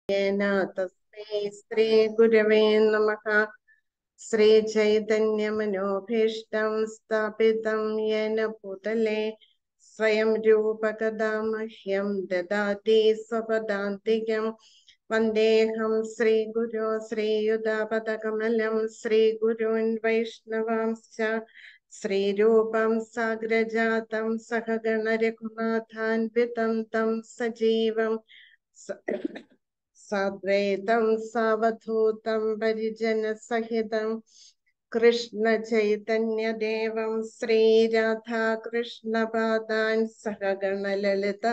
येन तस्मै श्रीगुरवे नमः श्रीचैतन्यमनोभीष्टं स्थापितं येन भूतले स्वयं रूपकदा मह्यं ददाति स्वपदान्तिकं वन्देऽहं श्रीगुरो श्रीयुतापदकमलं श्रीगुरून् वैष्णवांश्च श्रीरूपं साग्रजातं सहगणरघुनाथान्वितं तं सजीवं साद्वैतं सावधूतं परिजनसहितं कृष्णचैतन्यदेवं श्रीराधाकृष्णपादान् सहगणललिता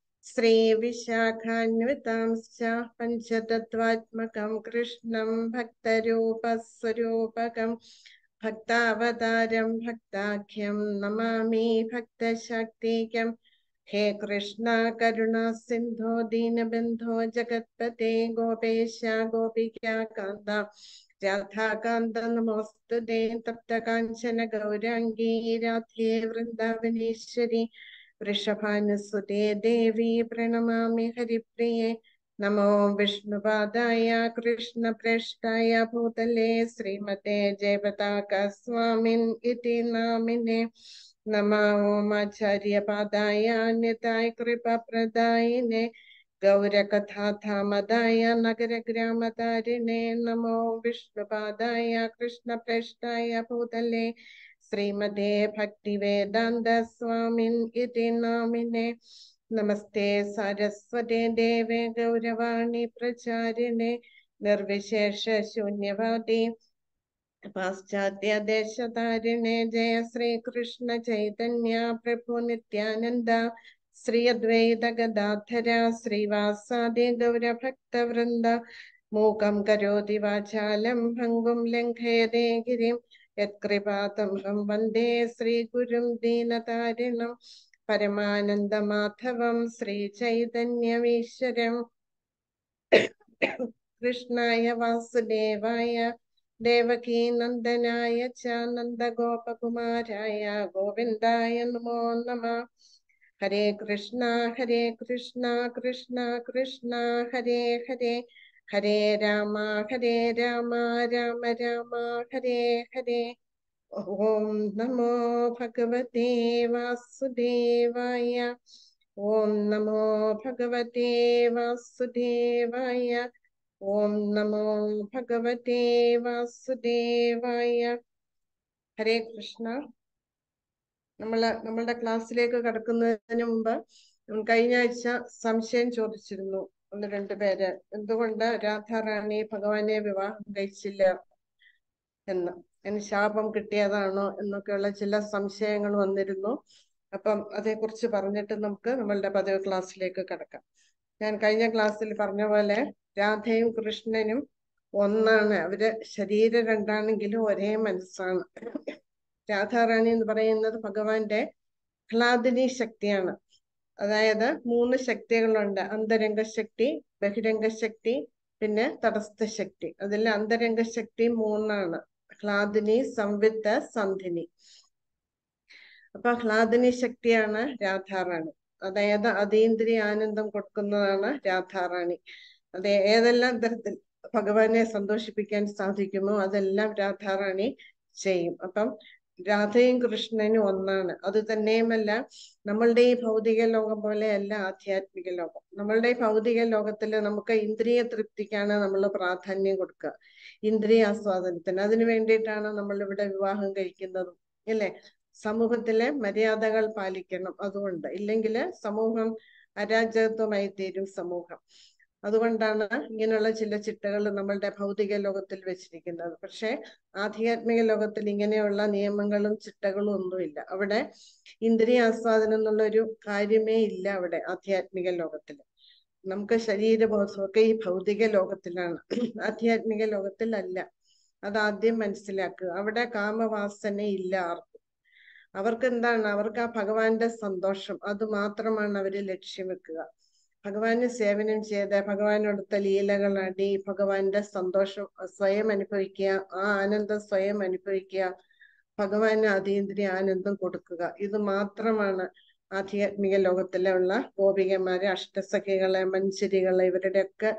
श्रीविशाखान्वितांश्च पञ्चतत्त्वात्मकं कृष्णं भक्तरूपस्वरूपकं भक्तावतारं भक्ताख्यं नमामि भक्तशक्तिकं हे कृष्णा करुणा सिन्धो दीनबन्धो जगत्पते गोपेश गोपिका कान्त राधाकान्त नमोऽस्तु ते तप्तकाञ्चन गौराङ्गी राधे वृन्दावनेश्वरी वृषभानुसुते देवी प्रणमामि हरिप्रिये नमो विष्णुपादाय कृष्णप्रेष्ठाय भूतले श्रीमते जयपताकस्वामिन् इति नामिने नमो ओमाचार्यपादाय अन्यताय कृपाप्रदायिने गौरकथाधामदाय नगरग्रामतारिणे नमो विष्णुपादाय कृष्णप्रेष्ठाय भूतले श्रीमते भक्तिवेदान्त स्वामिन् इति नामिने नमस्ते सारस्वते देवे गौरवाणी प्रचारिणे निर्विशेष शून्यवादी पाश्चात्यदेशतारिणे जय श्रीकृष्ण चैतन्य प्रभु नित्यानन्द श्री अद्वैत गदाधर श्रीवासादि गौरभक्तवृन्द मूकं करोति वाचालं भङ्गुं लङ्घयते गिरिं यत्कृपातमहं वन्दे श्रीगुरुं दीनतारिणं परमानन्दमाधवं श्रीचैतन्यमीश्वरम् कृष्णाय वासुदेवाय देवकी नन्दनाय च नन्दगोपकुमाराय गोविन्दाय नमो नमः हरे कृष्णा हरे कृष्णा कृष्णा कृष्णा हरे हरे हरे राम हरे राम राम राम हरे हरे ॐ नमो भगवते वासुदेवाय ॐ नमो भगवते वासुदेवाय ഓം നമോ ഭഗവതേ വാസുദേവായ ഹരേ കൃഷ്ണ നമ്മള് നമ്മളുടെ ക്ലാസ്സിലേക്ക് കടക്കുന്നതിന് മുമ്പ് കഴിഞ്ഞ ആഴ്ച സംശയം ചോദിച്ചിരുന്നു ഒന്ന് രണ്ടു പേര് എന്തുകൊണ്ട് രാധാറാണി ഭഗവാനെ വിവാഹം കഴിച്ചില്ല എന്ന് അതിന് ശാപം കിട്ടിയതാണോ എന്നൊക്കെയുള്ള ചില സംശയങ്ങൾ വന്നിരുന്നു അപ്പം അതേക്കുറിച്ച് പറഞ്ഞിട്ട് നമുക്ക് നമ്മളുടെ പതിവ് ക്ലാസ്സിലേക്ക് കടക്കാം ഞാൻ കഴിഞ്ഞ ക്ലാസ്സിൽ പറഞ്ഞ പോലെ രാധയും കൃഷ്ണനും ഒന്നാണ് അവര് ശരീരം രണ്ടാണെങ്കിലും ഒരേ മനസ്സാണ് രാധാറാണി എന്ന് പറയുന്നത് ഭഗവാന്റെ ഹ്ലാദിനി ശക്തിയാണ് അതായത് മൂന്ന് ശക്തികളുണ്ട് അന്തരംഗ ശക്തി ബഹിരംഗ ശക്തി പിന്നെ തടസ്ഥ ശക്തി അതിൽ അന്തരംഗ ശക്തി മൂന്നാണ് ഹ്ലാദിനി സംവിത്ത സന്ധിനി അപ്പൊ ഹ്ലാദിനി ശക്തിയാണ് രാധാറാണി അതായത് അതീന്ദ്രിയ ആനന്ദം കൊടുക്കുന്നതാണ് രാധാറാണി അത് ഏതെല്ലാം തരത്തിൽ ഭഗവാനെ സന്തോഷിപ്പിക്കാൻ സാധിക്കുമോ അതെല്ലാം രാധാറാണി ചെയ്യും അപ്പം രാധയും കൃഷ്ണനും ഒന്നാണ് അത് തന്നെയുമല്ല നമ്മളുടെ ഈ ഭൗതിക ലോകം പോലെയല്ല ആധ്യാത്മിക ലോകം നമ്മളുടെ ഈ ഭൗതിക ലോകത്തിൽ നമുക്ക് ഇന്ദ്രിയ തൃപ്തിക്കാണ് നമ്മൾ പ്രാധാന്യം കൊടുക്കുക ഇന്ദ്രിയ ആസ്വാദനത്തിന് അതിനു വേണ്ടിയിട്ടാണ് നമ്മൾ ഇവിടെ വിവാഹം കഴിക്കുന്നതും അല്ലേ സമൂഹത്തിലെ മര്യാദകൾ പാലിക്കണം അതുകൊണ്ട് ഇല്ലെങ്കിൽ സമൂഹം അരാജകത്വമായി തീരും സമൂഹം അതുകൊണ്ടാണ് ഇങ്ങനെയുള്ള ചില ചിട്ടകൾ നമ്മളുടെ ഭൗതിക ലോകത്തിൽ വെച്ചിരിക്കുന്നത് പക്ഷെ ആധ്യാത്മിക ലോകത്തിൽ ഇങ്ങനെയുള്ള നിയമങ്ങളും ചിട്ടകളും ഒന്നുമില്ല അവിടെ ഇന്ദ്രിയ ആസ്വാദനം എന്നുള്ള ഒരു കാര്യമേ ഇല്ല അവിടെ ആധ്യാത്മിക ലോകത്തിൽ നമുക്ക് ശരീരബോധമൊക്കെ ഈ ഭൗതിക ലോകത്തിലാണ് ആധ്യാത്മിക ലോകത്തിൽ അല്ല അത് ആദ്യം മനസ്സിലാക്കുക അവിടെ കാമവാസന ഇല്ല ആർക്കും അവർക്ക് എന്താണ് അവർക്ക് ആ ഭഗവാന്റെ സന്തോഷം അത് മാത്രമാണ് അവര് ലക്ഷ്യം വെക്കുക ഭഗവാന് സേവനം ചെയ്ത് ഭഗവാനോടുത്ത ലീലകൾ അടി ഭഗവാന്റെ സന്തോഷം സ്വയം അനുഭവിക്കുക ആ ആനന്ദം സ്വയം അനുഭവിക്കുക ഭഗവാന് അതീന്ദ്രിയ ആനന്ദം കൊടുക്കുക ഇത് മാത്രമാണ് ആധ്യാത്മിക ലോകത്തിലുള്ള ഗോപികമാരെ അഷ്ടസഖികളെ മഞ്ചരികളെ ഇവരുടെയൊക്കെ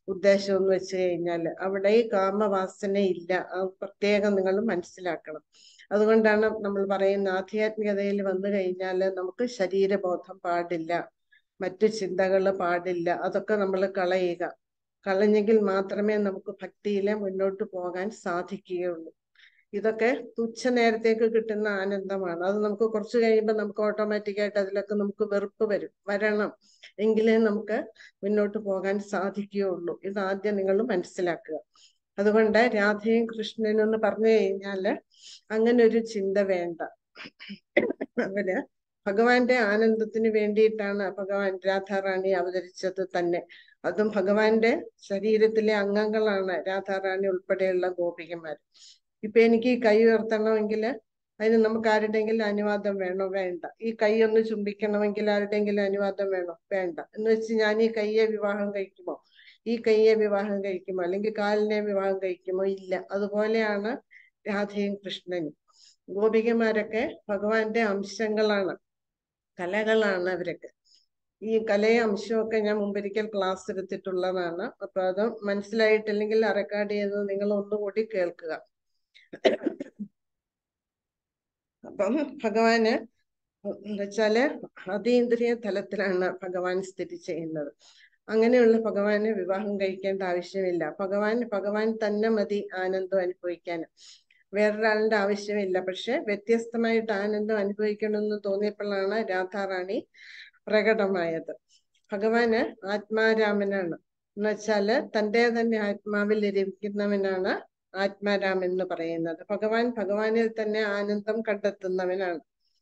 ഉദ്ദേശം എന്ന് വെച്ച് കഴിഞ്ഞാൽ അവിടെ ഈ കാമവാസന ഇല്ല അത് പ്രത്യേകം നിങ്ങൾ മനസ്സിലാക്കണം അതുകൊണ്ടാണ് നമ്മൾ പറയുന്ന ആധ്യാത്മികതയിൽ വന്നു കഴിഞ്ഞാൽ നമുക്ക് ശരീരബോധം പാടില്ല മറ്റു ചിന്തകൾ പാടില്ല അതൊക്കെ നമ്മൾ കളയുക കളഞ്ഞെങ്കിൽ മാത്രമേ നമുക്ക് ഭക്തിയിൽ മുന്നോട്ട് പോകാൻ സാധിക്കുകയുള്ളൂ ഇതൊക്കെ തുച്ഛ നേരത്തേക്ക് കിട്ടുന്ന ആനന്ദമാണ് അത് നമുക്ക് കുറച്ച് കഴിയുമ്പോൾ നമുക്ക് ഓട്ടോമാറ്റിക്കായിട്ട് അതിലൊക്കെ നമുക്ക് വെറുപ്പ് വരും വരണം എങ്കിലേ നമുക്ക് മുന്നോട്ട് പോകാൻ സാധിക്കുകയുള്ളൂ ഇത് ആദ്യം നിങ്ങൾ മനസ്സിലാക്കുക അതുകൊണ്ട് രാധയും കൃഷ്ണനും എന്ന് പറഞ്ഞു കഴിഞ്ഞാല് അങ്ങനെ ഒരു ചിന്ത വേണ്ട അവര് ഭഗവാന്റെ ആനന്ദത്തിന് വേണ്ടിയിട്ടാണ് ഭഗവാൻ രാധാറാണി അവതരിച്ചത് തന്നെ അതും ഭഗവാന്റെ ശരീരത്തിലെ അംഗങ്ങളാണ് രാധാറാണി ഉൾപ്പെടെയുള്ള ഗോപികമാർ ഇപ്പൊ എനിക്ക് ഈ കൈ ഉയർത്തണമെങ്കിൽ അതിന് നമുക്ക് ആരുടെങ്കിലും അനുവാദം വേണോ വേണ്ട ഈ കൈ ഒന്ന് ചുംബിക്കണമെങ്കിൽ ആരുടെങ്കിലും അനുവാദം വേണോ വേണ്ട എന്ന് വെച്ച് ഞാൻ ഈ കയ്യെ വിവാഹം കഴിക്കുമോ ഈ കയ്യെ വിവാഹം കഴിക്കുമോ അല്ലെങ്കിൽ കാലിനെ വിവാഹം കഴിക്കുമോ ഇല്ല അതുപോലെയാണ് രാധയും കൃഷ്ണനും ഗോപികമാരൊക്കെ ഭഗവാന്റെ അംശങ്ങളാണ് കലകളാണ് അവരൊക്കെ ഈ കലയും അംശമൊക്കെ ഞാൻ മുമ്പൊരിക്കൽ ക്ലാസ് എടുത്തിട്ടുള്ളതാണ് അപ്പൊ അത് മനസ്സിലായിട്ടില്ലെങ്കിൽ റെക്കോർഡ് ചെയ്ത് നിങ്ങൾ ഒന്നുകൂടി കേൾക്കുക അപ്പം ഭഗവാന് എന്നുവെച്ചാല് അതീന്ദ്രിയ തലത്തിലാണ് ഭഗവാൻ സ്ഥിതി ചെയ്യുന്നത് അങ്ങനെയുള്ള ഭഗവാന് വിവാഹം കഴിക്കേണ്ട ആവശ്യമില്ല ഭഗവാൻ ഭഗവാൻ തന്നെ മതി ആനന്ദം അനുഭവിക്കാൻ വേറൊരാളുടെ ആവശ്യമില്ല പക്ഷെ വ്യത്യസ്തമായിട്ട് ആനന്ദം അനുഭവിക്കണമെന്ന് തോന്നിയപ്പോഴാണ് രാധാറാണി പ്രകടമായത് ഭഗവാന് ആത്മാരാമനാണ് എന്നുവെച്ചാല് തന്റെ തന്നെ ആത്മാവിൽ ഇരിക്കുന്നവനാണ് ആത്മാരാമൻ എന്ന് പറയുന്നത് ഭഗവാൻ ഭഗവാനിൽ തന്നെ ആനന്ദം കണ്ടെത്തുന്നവനാണ്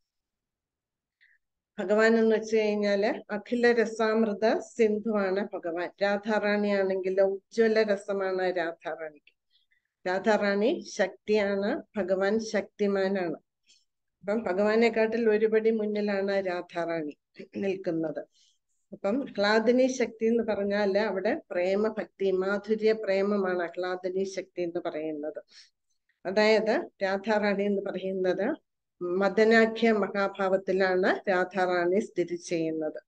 ഭഗവാൻ എന്ന് വെച്ച് കഴിഞ്ഞാല് അഖില രസാമൃത സിന്ധുവാണ് ഭഗവാൻ രാധാറാണി ആണെങ്കിലോ ഉജ്ജ്വല രസമാണ് രാധാറാണിക്ക് രാധാറാണി ശക്തിയാണ് ഭഗവാൻ ശക്തിമാനാണ് അപ്പം ഭഗവാനെക്കാട്ടിൽ ഒരുപടി മുന്നിലാണ് രാധാറാണി നിൽക്കുന്നത് അപ്പം ഹ്ലാദിനി ശക്തി എന്ന് പറഞ്ഞാല് അവിടെ പ്രേമ ഭക്തി മാധുര്യ പ്രേമമാണ് ഹ്ലാദിനി ശക്തി എന്ന് പറയുന്നത് അതായത് രാധാറാണി എന്ന് പറയുന്നത് മദനാഖ്യ മഹാഭാവത്തിലാണ് രാധാറാണി സ്ഥിതി ചെയ്യുന്നത്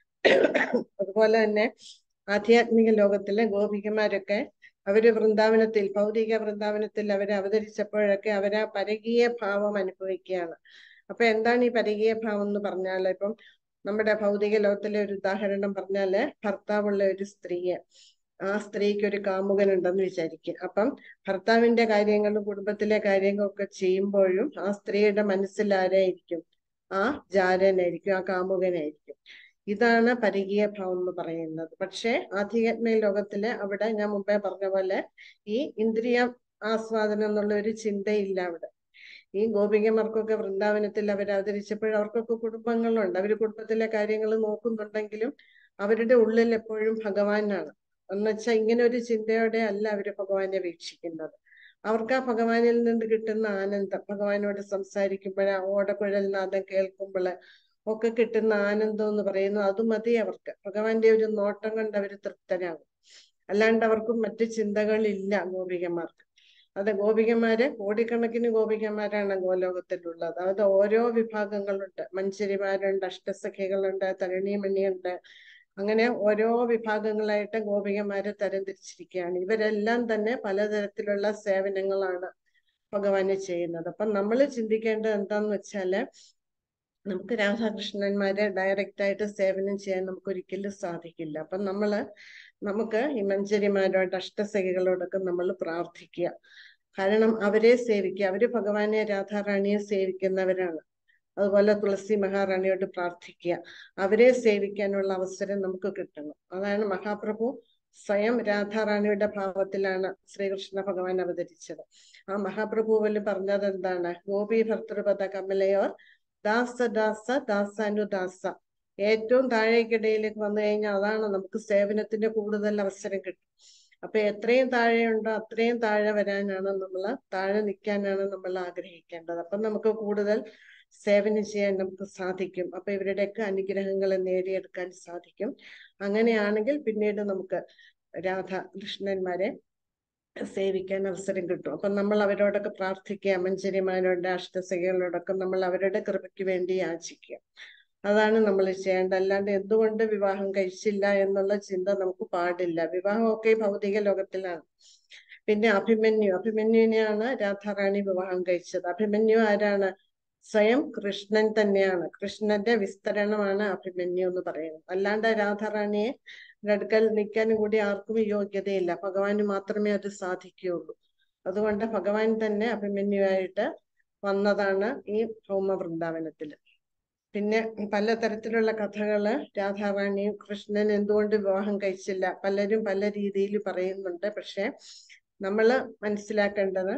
അതുപോലെ തന്നെ ആധ്യാത്മിക ലോകത്തിലെ ഗോപികമാരൊക്കെ അവര് വൃന്ദാവനത്തിൽ ഭൗതിക വൃന്ദാവനത്തിൽ അവരെ അവതരിച്ചപ്പോഴൊക്കെ അവര് പരകീയ ഭാവം അനുഭവിക്കുകയാണ് അപ്പൊ എന്താണ് ഈ പരകീയ ഭാവം എന്ന് പറഞ്ഞാൽ ഇപ്പം നമ്മുടെ ഭൗതിക ലോകത്തിലെ ഒരു ഉദാഹരണം പറഞ്ഞാല് ഭർത്താവുള്ള ഒരു സ്ത്രീയെ ആ സ്ത്രീക്ക് ഒരു കാമുകൻ ഉണ്ടെന്ന് വിചാരിക്കുക അപ്പം ഭർത്താവിന്റെ കാര്യങ്ങളും കുടുംബത്തിലെ കാര്യങ്ങളൊക്കെ ചെയ്യുമ്പോഴും ആ സ്ത്രീയുടെ മനസ്സിൽ ആരായിരിക്കും ആ ജാരനായിരിക്കും ആ കാമുകനായിരിക്കും ഇതാണ് പരകീയ ഭാവം എന്ന് പറയുന്നത് പക്ഷെ ആധ്യാത്മിക ലോകത്തില് അവിടെ ഞാൻ മുമ്പേ പറഞ്ഞ പോലെ ഈ ഇന്ദ്രിയ ആസ്വാദനം എന്നുള്ള ഒരു ചിന്തയില്ല അവിടെ ഈ ഗോപികമാർക്കൊക്കെ വൃന്ദാവനത്തിൽ അവർ അവതരിച്ചപ്പോൾ അവർക്കൊക്കെ കുടുംബങ്ങളുണ്ട് അവർ കുടുംബത്തിലെ കാര്യങ്ങൾ നോക്കുന്നുണ്ടെങ്കിലും അവരുടെ ഉള്ളിൽ എപ്പോഴും ഭഗവാനാണ് എന്നുവെച്ചാൽ ഇങ്ങനെ ഒരു ചിന്തയോടെ അല്ല അവര് ഭഗവാനെ വീക്ഷിക്കുന്നത് അവർക്ക് ആ ഭഗവാനിൽ നിന്ന് കിട്ടുന്ന ആനന്ദം ഭഗവാനോട് സംസാരിക്കുമ്പോൾ ആ ഓടക്കുഴൽ നാദം കേൾക്കുമ്പോൾ ഒക്കെ കിട്ടുന്ന ആനന്ദം എന്ന് പറയുന്നത് അത് മതി അവർക്ക് ഭഗവാന്റെ ഒരു നോട്ടം കൊണ്ട് അവർ തൃപ്തരാകും അല്ലാണ്ട് അവർക്ക് മറ്റു ചിന്തകളില്ല ഗോപികമാർക്ക് അത് ഗോപികമാര് കോടിക്കണക്കിന് ഗോപികമാരാണ് ഗോലോകത്തിലുള്ളത് അത് ഓരോ വിഭാഗങ്ങളുണ്ട് മഞ്ചരിമാരുണ്ട് അഷ്ടസഖികളുണ്ട് തരുണിമണിയുണ്ട് അങ്ങനെ ഓരോ വിഭാഗങ്ങളായിട്ട് ഗോപികമാരെ തരംതിരിച്ചിരിക്കുകയാണ് ഇവരെല്ലാം തന്നെ പലതരത്തിലുള്ള സേവനങ്ങളാണ് ഭഗവാന് ചെയ്യുന്നത് അപ്പം നമ്മൾ ചിന്തിക്കേണ്ടത് എന്താന്ന് വെച്ചാല് നമുക്ക് രാധാകൃഷ്ണന്മാരെ ഡയറക്റ്റ് ആയിട്ട് സേവനം ചെയ്യാൻ നമുക്ക് ഒരിക്കലും സാധിക്കില്ല അപ്പം നമ്മള് നമുക്ക് ഈ മഞ്ചരിമാരോട് അഷ്ടസഖികളോടൊക്കെ നമ്മൾ പ്രാർത്ഥിക്കുക കാരണം അവരെ സേവിക്കുക അവര് ഭഗവാനെ രാധാറാണിയെ സേവിക്കുന്നവരാണ് അതുപോലെ തുളസി മഹാറാണിയോട് പ്രാർത്ഥിക്കുക അവരെ സേവിക്കാനുള്ള അവസരം നമുക്ക് കിട്ടണം അതാണ് മഹാപ്രഭു സ്വയം രാധാറാണിയുടെ ഭാവത്തിലാണ് ശ്രീകൃഷ്ണ ഭഗവാൻ അവതരിച്ചത് ആ മഹാപ്രഭു പോലും പറഞ്ഞത് എന്താണ് ഗോപി ഭർത്തൃപദ കമലയോർ ദാസ ദാസ ദാസാനുദാസ ഏറ്റവും താഴേക്കിടയിലേക്ക് വന്നു കഴിഞ്ഞാൽ അതാണ് നമുക്ക് സേവനത്തിന്റെ കൂടുതൽ അവസരം കിട്ടും അപ്പൊ എത്രയും താഴെയുണ്ടോ അത്രയും താഴെ വരാനാണ് നമ്മൾ താഴെ നിൽക്കാനാണ് നമ്മൾ ആഗ്രഹിക്കേണ്ടത് അപ്പൊ നമുക്ക് കൂടുതൽ സേവനം ചെയ്യാൻ നമുക്ക് സാധിക്കും അപ്പൊ ഇവരുടെയൊക്കെ അനുഗ്രഹങ്ങൾ നേടിയെടുക്കാൻ സാധിക്കും അങ്ങനെയാണെങ്കിൽ പിന്നീട് നമുക്ക് രാധാകൃഷ്ണന്മാരെ സേവിക്കാൻ അവസരം കിട്ടും അപ്പൊ നമ്മൾ അവരോടൊക്കെ പ്രാർത്ഥിക്കുക മഞ്ചരിമാരോട് അഷ്ടസഖികളോടൊക്കെ നമ്മൾ അവരുടെ കൃപയ്ക്ക് വേണ്ടി യാചിക്കുക അതാണ് നമ്മൾ ചെയ്യേണ്ടത് അല്ലാണ്ട് എന്തുകൊണ്ട് വിവാഹം കഴിച്ചില്ല എന്നുള്ള ചിന്ത നമുക്ക് പാടില്ല വിവാഹമൊക്കെ ഭൗതിക ലോകത്തിലാണ് പിന്നെ അഭിമന്യു അഭിമന്യുവിനെയാണ് രാധാറാണി വിവാഹം കഴിച്ചത് അഭിമന്യു ആരാണ് സ്വയം കൃഷ്ണൻ തന്നെയാണ് കൃഷ്ണന്റെ വിസ്തരണമാണ് അഭിമന്യു എന്ന് പറയുന്നത് അല്ലാണ്ട് രാധാറാണിയെ അടുക്കൽ നിൽക്കാനും കൂടി ആർക്കും യോഗ്യതയില്ല ഭഗവാന് മാത്രമേ അത് സാധിക്കുകയുള്ളൂ അതുകൊണ്ട് ഭഗവാൻ തന്നെ അഭിമന്യുവായിട്ട് വന്നതാണ് ഈ ഭൗമ വൃന്ദാവനത്തില് പിന്നെ പലതരത്തിലുള്ള കഥകള് രാധാറാണിയും കൃഷ്ണൻ എന്തുകൊണ്ട് വിവാഹം കഴിച്ചില്ല പലരും പല രീതിയിൽ പറയുന്നുണ്ട് പക്ഷെ നമ്മള് മനസ്സിലാക്കേണ്ടത്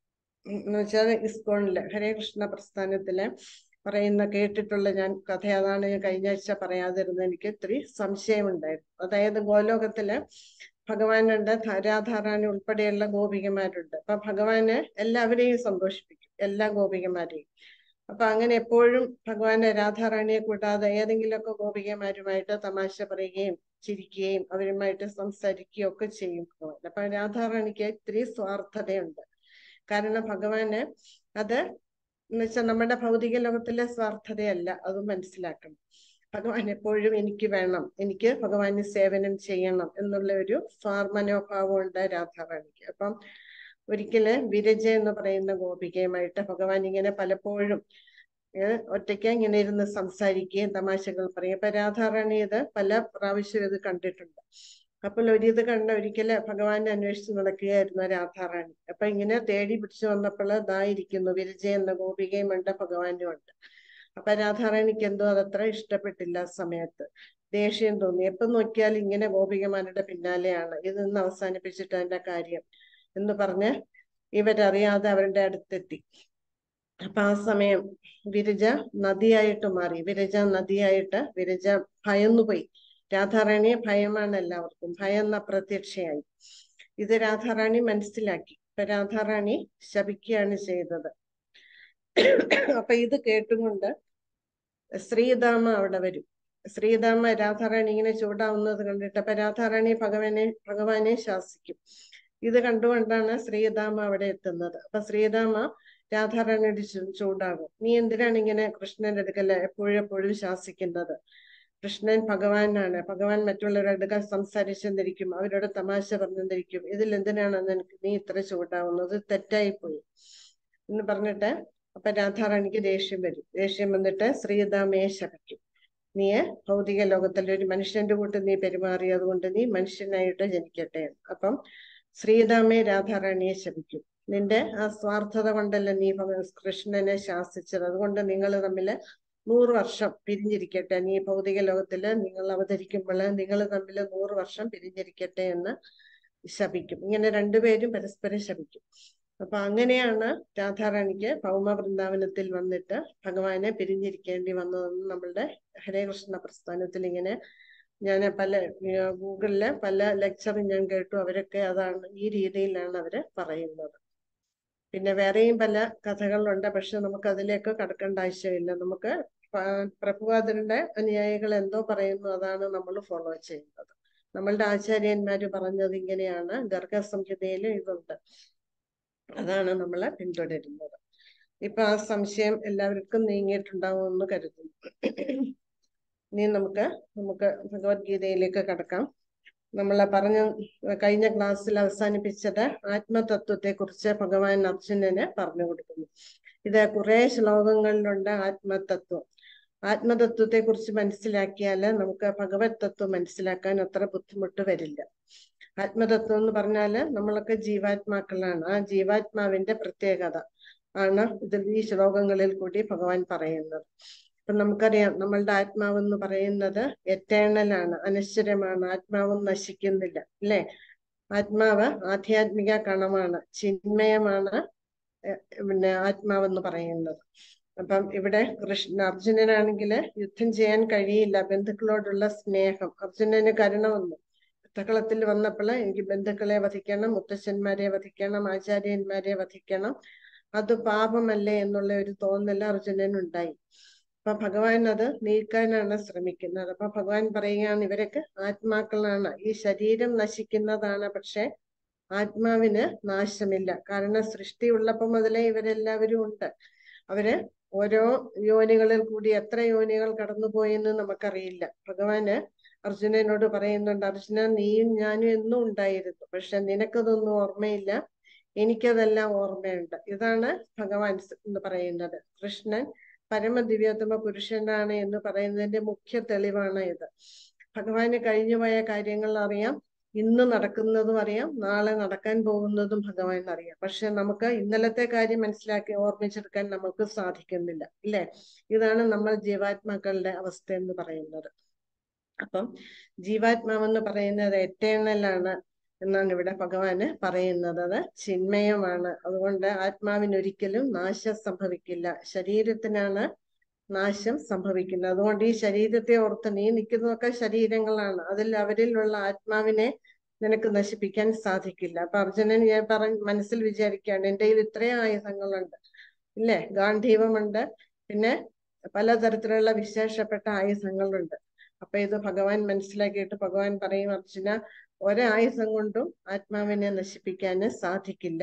എന്ന് വെച്ചാൽ ഇസ്കോണില് ഹരേ കൃഷ്ണ പ്രസ്ഥാനത്തില് പറയുന്ന കേട്ടിട്ടുള്ള ഞാൻ കഥ അതാണ് ഞാൻ കഴിഞ്ഞ ആഴ്ച പറയാതിരുന്നത് എനിക്ക് ഇത്തിരി സംശയമുണ്ടായിരുന്നു അതായത് ഗോലോകത്തില് ഭഗവാനുണ്ട് രാധാറാണി ഉൾപ്പെടെയുള്ള ഗോപികമാരുണ്ട് അപ്പൊ ഭഗവാന് എല്ലാവരെയും സന്തോഷിപ്പിക്കും എല്ലാ ഗോപികമാരെയും അപ്പൊ അങ്ങനെ എപ്പോഴും ഭഗവാന് രാധാറാണിയെ കൂടാതെ ഏതെങ്കിലുമൊക്കെ ഗോപികമാരുമായിട്ട് തമാശ പറയുകയും ചിരിക്കുകയും അവരുമായിട്ട് സംസാരിക്കുകയും ഒക്കെ ചെയ്യും ഭഗവാൻ അപ്പൊ രാധാറാണിക്ക് ഇത്തിരി സ്വാർത്ഥതയുണ്ട് കാരണം ഭഗവാന് അത് എന്ന് വെച്ചാൽ നമ്മുടെ ഭൗതിക ലോകത്തിലെ സ്വാർത്ഥതയല്ല അത് മനസ്സിലാക്കണം ഭഗവാൻ എപ്പോഴും എനിക്ക് വേണം എനിക്ക് ഭഗവാന് സേവനം ചെയ്യണം എന്നുള്ള ഒരു സ്വാർ മനോഭാവം ഉണ്ട് രാധാറാണിക്ക് അപ്പം ഒരിക്കല് വിരജ എന്ന് പറയുന്ന ഗോപികയുമായിട്ട് ഭഗവാൻ ഇങ്ങനെ പലപ്പോഴും ഒറ്റയ്ക്ക് ഇങ്ങനെ ഇരുന്ന് സംസാരിക്കുകയും തമാശകൾ പറയും അപ്പൊ രാധാറാണി ഇത് പല പ്രാവശ്യം ഇത് കണ്ടിട്ടുണ്ട് അപ്പോൾ ഒരു ഇത് കണ്ട ഒരിക്കല് ഭഗവാനെ അന്വേഷിച്ച് നടക്കുകയായിരുന്നു രാധാറാണി അപ്പൊ ഇങ്ങനെ തേടി പിടിച്ചു വന്നപ്പോൾ ഇതായിരിക്കുന്നു വിരജ എന്ന ഗോപികയും ഉണ്ട് ഭഗവാനും ഉണ്ട് അപ്പൊ രാധാറാണിക്ക് എന്തോ അതത്ര ഇഷ്ടപ്പെട്ടില്ല ആ സമയത്ത് ദേഷ്യം തോന്നി എപ്പം നോക്കിയാലും ഇങ്ങനെ ഗോപികമാരുടെ പിന്നാലെയാണ് ഇതൊന്ന് അവസാനിപ്പിച്ചിട്ട് അതിന്റെ കാര്യം എന്ന് പറഞ്ഞ് ഇവരറിയാതെ അവരുടെ അടുത്തെത്തി അപ്പൊ ആ സമയം വിരജ നദിയായിട്ട് മാറി വിരജ നദിയായിട്ട് വിരജ ഭയന്നുപോയി രാധാറാണിയെ ഭയമാണ് എല്ലാവർക്കും ഭയം അപ്രത്യക്ഷയായി ഇത് രാധാറാണി മനസ്സിലാക്കി ഇപ്പൊ രാധാറാണി ശപിക്കുകയാണ് ചെയ്തത് അപ്പൊ ഇത് കേട്ടുകൊണ്ട് ശ്രീധാമ അവിടെ വരും ശ്രീധാമ രാധാറാണി ഇങ്ങനെ ചൂടാവുന്നത് കണ്ടിട്ട് അപ്പൊ രാധാറാണി ഭഗവാനെ ഭഗവാനെ ശാസിക്കും ഇത് കണ്ടുകൊണ്ടാണ് ശ്രീധാമ അവിടെ എത്തുന്നത് അപ്പൊ ശ്രീധാമ രാധാറാണിയോട് ചൂടാകും നീ എന്തിനാണ് ഇങ്ങനെ കൃഷ്ണന്റെ അടുക്കല് എപ്പോഴും എപ്പോഴും ശാസിക്കുന്നത് കൃഷ്ണൻ ഭഗവാനാണ് ഭഗവാൻ മറ്റുള്ളവരുടെ അടുക്കൽ സംസാരിച്ചെന്നിരിക്കും അവരോട് തമാശ പറഞ്ഞെന്നിരിക്കും ഇതിൽ എന്തിനാണ് നിനക്ക് നീ ഇത്ര ചൂടാവുന്നത് തെറ്റായി പോയി എന്ന് പറഞ്ഞിട്ട് അപ്പൊ രാധാറാണിക്ക് ദേഷ്യം വരും ദേഷ്യം വന്നിട്ട് ശ്രീധാമയെ ശപിക്കും നീ ഭൗതിക ലോകത്തിൽ ഒരു മനുഷ്യന്റെ കൂട്ട് നീ പെരുമാറി അതുകൊണ്ട് നീ മനുഷ്യനായിട്ട് ജനിക്കട്ടെ അപ്പം ശ്രീധാമയെ രാധാറാണിയെ ശപിക്കും നിന്റെ ആ സ്വാർത്ഥത കൊണ്ടല്ല നീ കൃഷ്ണനെ ശാസിച്ചത് അതുകൊണ്ട് നിങ്ങൾ തമ്മില് നൂറ് വർഷം പിരിഞ്ഞിരിക്കട്ടെ നീ ഭൗതിക ലോകത്തില് നിങ്ങൾ അവതരിക്കുമ്പോൾ നിങ്ങൾ തമ്മിൽ നൂറ് വർഷം പിരിഞ്ഞിരിക്കട്ടെ എന്ന് ശപിക്കും ഇങ്ങനെ രണ്ടുപേരും പരസ്പരം ശപിക്കും അപ്പൊ അങ്ങനെയാണ് രാധാറാണിക്ക് ഭൗമ വൃന്ദാവനത്തിൽ വന്നിട്ട് ഭഗവാനെ പിരിഞ്ഞിരിക്കേണ്ടി വന്നതെന്ന് നമ്മളുടെ ഹരേകൃഷ്ണ പ്രസ്ഥാനത്തിൽ ഇങ്ങനെ ഞാൻ പല ഗൂഗിളിലെ പല ലെക്ചറും ഞാൻ കേട്ടു അവരൊക്കെ അതാണ് ഈ രീതിയിലാണ് അവര് പറയുന്നത് പിന്നെ വേറെയും പല കഥകളുണ്ട് പക്ഷെ നമുക്ക് അതിലേക്ക് കടക്കേണ്ട ആവശ്യമില്ല നമുക്ക് പ്രഭുപാദരുടെ അനുയായികൾ എന്തോ പറയുന്നു അതാണ് നമ്മൾ ഫോളോ ചെയ്യുന്നത് നമ്മളുടെ ആചാര്യന്മാര് പറഞ്ഞത് ഇങ്ങനെയാണ് ഗർഗസംഹിതയിൽ ഇതുണ്ട് അതാണ് നമ്മൾ പിന്തുടരുന്നത് ഇപ്പൊ ആ സംശയം എല്ലാവർക്കും നീങ്ങിയിട്ടുണ്ടാവും എന്ന് കരുതുന്നു ഇനി നമുക്ക് നമുക്ക് ഭഗവത്ഗീതയിലേക്ക് കടക്കാം നമ്മൾ പറഞ്ഞ കഴിഞ്ഞ ക്ലാസ്സിൽ അവസാനിപ്പിച്ചത് ആത്മതത്വത്തെ കുറിച്ച് ഭഗവാൻ അർജുനന് പറഞ്ഞു കൊടുക്കുന്നു ഇത് കുറെ ശ്ലോകങ്ങളിലുണ്ട് ആത്മതത്വം ആത്മതത്വത്തെ കുറിച്ച് മനസ്സിലാക്കിയാൽ നമുക്ക് ഭഗവത് തത്വം മനസ്സിലാക്കാൻ അത്ര ബുദ്ധിമുട്ട് വരില്ല ആത്മതത്വം എന്ന് പറഞ്ഞാല് നമ്മളൊക്കെ ജീവാത്മാക്കളാണ് ആ ജീവാത്മാവിന്റെ പ്രത്യേകത ആണ് ഇതിൽ ഈ ശ്ലോകങ്ങളിൽ കൂടി ഭഗവാൻ പറയുന്നത് അപ്പൊ നമുക്കറിയാം നമ്മളുടെ ആത്മാവ് എന്ന് പറയുന്നത് എറ്റേണൽ ആണ് അനശ്വരമാണ് ആത്മാവും നശിക്കുന്നില്ല അല്ലെ ആത്മാവ് ആധ്യാത്മിക കണമാണ് ചിന്മയമാണ് പിന്നെ ആത്മാവെന്ന് പറയുന്നത് അപ്പം ഇവിടെ കൃഷ്ണ അർജുനനാണെങ്കിൽ യുദ്ധം ചെയ്യാൻ കഴിയില്ല ബന്ധുക്കളോടുള്ള സ്നേഹം അർജുനന് കരുണ വന്നു യുദ്ധകളത്തിൽ വന്നപ്പോൾ എനിക്ക് ബന്ധുക്കളെ വധിക്കണം മുത്തശ്ശന്മാരെ വധിക്കണം ആചാര്യന്മാരെ വധിക്കണം അത് പാപമല്ലേ എന്നുള്ള ഒരു തോന്നൽ അർജുനനുണ്ടായി അപ്പൊ ഭഗവാൻ അത് നീക്കാനാണ് ശ്രമിക്കുന്നത് അപ്പൊ ഭഗവാൻ പറയുകയാണ് ഇവരൊക്കെ ആത്മാക്കളാണ് ഈ ശരീരം നശിക്കുന്നതാണ് പക്ഷെ ആത്മാവിന് നാശമില്ല കാരണം സൃഷ്ടി ഉള്ളപ്പോ മുതലേ ഇവരെല്ലാവരും ഉണ്ട് അവര് ഓരോ യോനികളിൽ കൂടി എത്ര യോനികൾ കടന്നുപോയെന്ന് നമുക്കറിയില്ല ഭഗവാന് അർജുനനോട് പറയുന്നുണ്ട് അർജുന നീയും ഞാനും എന്നും ഉണ്ടായിരുന്നു പക്ഷെ നിനക്കതൊന്നും ഓർമ്മയില്ല എനിക്കതെല്ലാം ഓർമ്മയുണ്ട് ഇതാണ് ഭഗവാൻ സ് എന്ന് പറയുന്നത് കൃഷ്ണൻ പരമദിവ്യോത്തമ പുരുഷനാണ് എന്ന് പറയുന്നതിന്റെ മുഖ്യ തെളിവാണ് ഇത് ഭഗവാന് കഴിഞ്ഞുപോയ കാര്യങ്ങൾ അറിയാം ഇന്ന് നടക്കുന്നതും അറിയാം നാളെ നടക്കാൻ പോകുന്നതും ഭഗവാൻ അറിയാം പക്ഷെ നമുക്ക് ഇന്നലത്തെ കാര്യം മനസ്സിലാക്കി ഓർമ്മിച്ചെടുക്കാൻ നമുക്ക് സാധിക്കുന്നില്ല ഇല്ലേ ഇതാണ് നമ്മൾ ജീവാത്മാക്കളുടെ അവസ്ഥ എന്ന് പറയുന്നത് അപ്പം ജീവാത്മാവെന്ന് പറയുന്നത് എറ്റേണലാണ് എന്നാണ് ഇവിടെ ഭഗവാന് പറയുന്നത് അത് ചിന്മയമാണ് അതുകൊണ്ട് ആത്മാവിന് ഒരിക്കലും നാശം സംഭവിക്കില്ല ശരീരത്തിനാണ് നാശം സംഭവിക്കുന്നത് അതുകൊണ്ട് ഈ ശരീരത്തെ ഓർത്ത് നീ നിൽക്കുന്നതൊക്കെ ശരീരങ്ങളാണ് അതിൽ അവരിലുള്ള ആത്മാവിനെ നിനക്ക് നശിപ്പിക്കാൻ സാധിക്കില്ല അപ്പൊ അർജുനൻ ഞാൻ പറഞ്ഞ മനസ്സിൽ വിചാരിക്കുകയാണ് എൻ്റെ കയ്യിൽ ഇത്രയും ആയുധങ്ങളുണ്ട് ഇല്ലേ ഗാന്ധീവമുണ്ട് പിന്നെ പലതരത്തിലുള്ള വിശേഷപ്പെട്ട ആയുധങ്ങളുണ്ട് അപ്പൊ ഇത് ഭഗവാൻ മനസ്സിലാക്കിയിട്ട് ഭഗവാൻ പറയും അർജുന ഒരായുധം കൊണ്ടും ആത്മാവിനെ നശിപ്പിക്കാന് സാധിക്കില്ല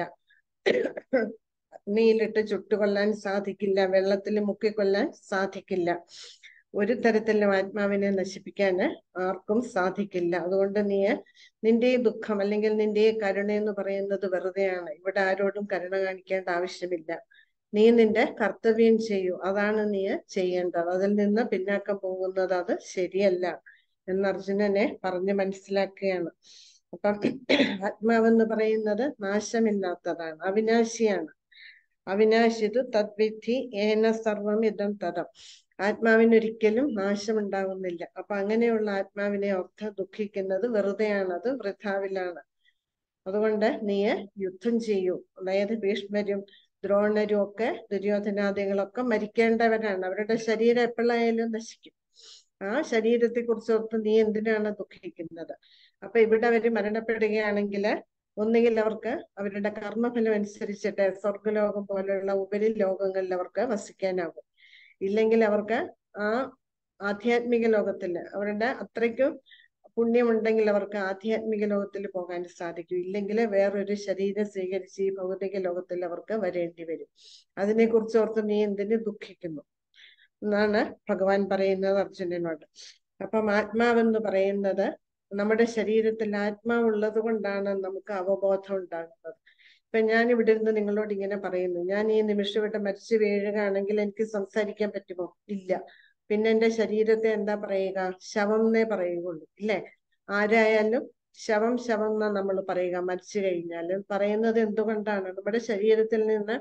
അഗ്നിയിലിട്ട് ചുട്ടുകൊല്ലാൻ സാധിക്കില്ല വെള്ളത്തിൽ മുക്കിക്കൊല്ലാൻ സാധിക്കില്ല ഒരു തരത്തിലും ആത്മാവിനെ നശിപ്പിക്കാന് ആർക്കും സാധിക്കില്ല അതുകൊണ്ട് നീ നിന്റെ ഈ ദുഃഖം അല്ലെങ്കിൽ നിന്റെ ഈ കരുണ എന്ന് പറയുന്നത് വെറുതെയാണ് ഇവിടെ ആരോടും കരുണ കാണിക്കേണ്ട ആവശ്യമില്ല നീ നിന്റെ കർത്തവ്യം ചെയ്യൂ അതാണ് നീ ചെയ്യേണ്ടത് അതിൽ നിന്ന് പിന്നാക്കം പോകുന്നത് അത് ശരിയല്ല എന്ന് അർജുനനെ പറഞ്ഞ് മനസ്സിലാക്കുകയാണ് അപ്പം ആത്മാവെന്ന് പറയുന്നത് നാശമില്ലാത്തതാണ് അവിനാശിയാണ് അവിനാശിതു തദ്വിധി ഏന സർവം ഇതം തരം ആത്മാവിനൊരിക്കലും നാശമുണ്ടാകുന്നില്ല അപ്പൊ അങ്ങനെയുള്ള ആത്മാവിനെ ഓർത്ത് ദുഃഖിക്കുന്നത് വെറുതെയാണ് അത് വൃഥാവിലാണ് അതുകൊണ്ട് നീ യുദ്ധം ചെയ്യൂ അതായത് ഭീഷ്മരും ദ്രോണരും ഒക്കെ ദുര്യോധനാദികളൊക്കെ മരിക്കേണ്ടവരാണ് അവരുടെ ശരീരം എപ്പോഴായാലും നശിക്കും ആ ശരീരത്തെ കുറിച്ച് ഓർത്ത് നീ എന്തിനാണ് ദുഃഖിക്കുന്നത് അപ്പൊ ഇവിടെ അവര് മരണപ്പെടുകയാണെങ്കിൽ ഒന്നുകിൽ അവർക്ക് അവരുടെ കർമ്മഫലം അനുസരിച്ചിട്ട് സ്വർഗലോകം പോലെയുള്ള ഉപരി ലോകങ്ങളിൽ അവർക്ക് വസിക്കാനാകും ഇല്ലെങ്കിൽ അവർക്ക് ആ ആധ്യാത്മിക ലോകത്തിൽ അവരുടെ അത്രയ്ക്കും പുണ്യമുണ്ടെങ്കിൽ അവർക്ക് ആധ്യാത്മിക ലോകത്തിൽ പോകാൻ സാധിക്കും ഇല്ലെങ്കിൽ വേറൊരു ശരീരം സ്വീകരിച്ച് ഈ ഭൗതിക ലോകത്തിൽ അവർക്ക് വരേണ്ടി വരും അതിനെ കുറിച്ച് ഓർത്ത് നീ എന്തിനു ദുഃഖിക്കുന്നു എന്നാണ് ഭഗവാൻ പറയുന്നത് അർജുനനോട് അപ്പം ആത്മാവെന്ന് പറയുന്നത് നമ്മുടെ ശരീരത്തിൽ ആത്മാവുള്ളത് കൊണ്ടാണ് നമുക്ക് അവബോധം ഉണ്ടാകുന്നത് ഇപ്പൊ ഞാൻ ഇവിടെ ഇരുന്ന് നിങ്ങളോട് ഇങ്ങനെ പറയുന്നു ഞാൻ ഈ നിമിഷം ഇവിടെ മരിച്ചു വീഴുകയാണെങ്കിൽ എനിക്ക് സംസാരിക്കാൻ പറ്റുമോ ഇല്ല പിന്നെ എന്റെ ശരീരത്തെ എന്താ പറയുക ശവം എന്നേ പറയുകയുള്ളൂ ഇല്ലേ ആരായാലും ശവം ശവം എന്നാ നമ്മൾ പറയുക മരിച്ചു കഴിഞ്ഞാൽ പറയുന്നത് എന്തുകൊണ്ടാണ് നമ്മുടെ ശരീരത്തിൽ നിന്ന്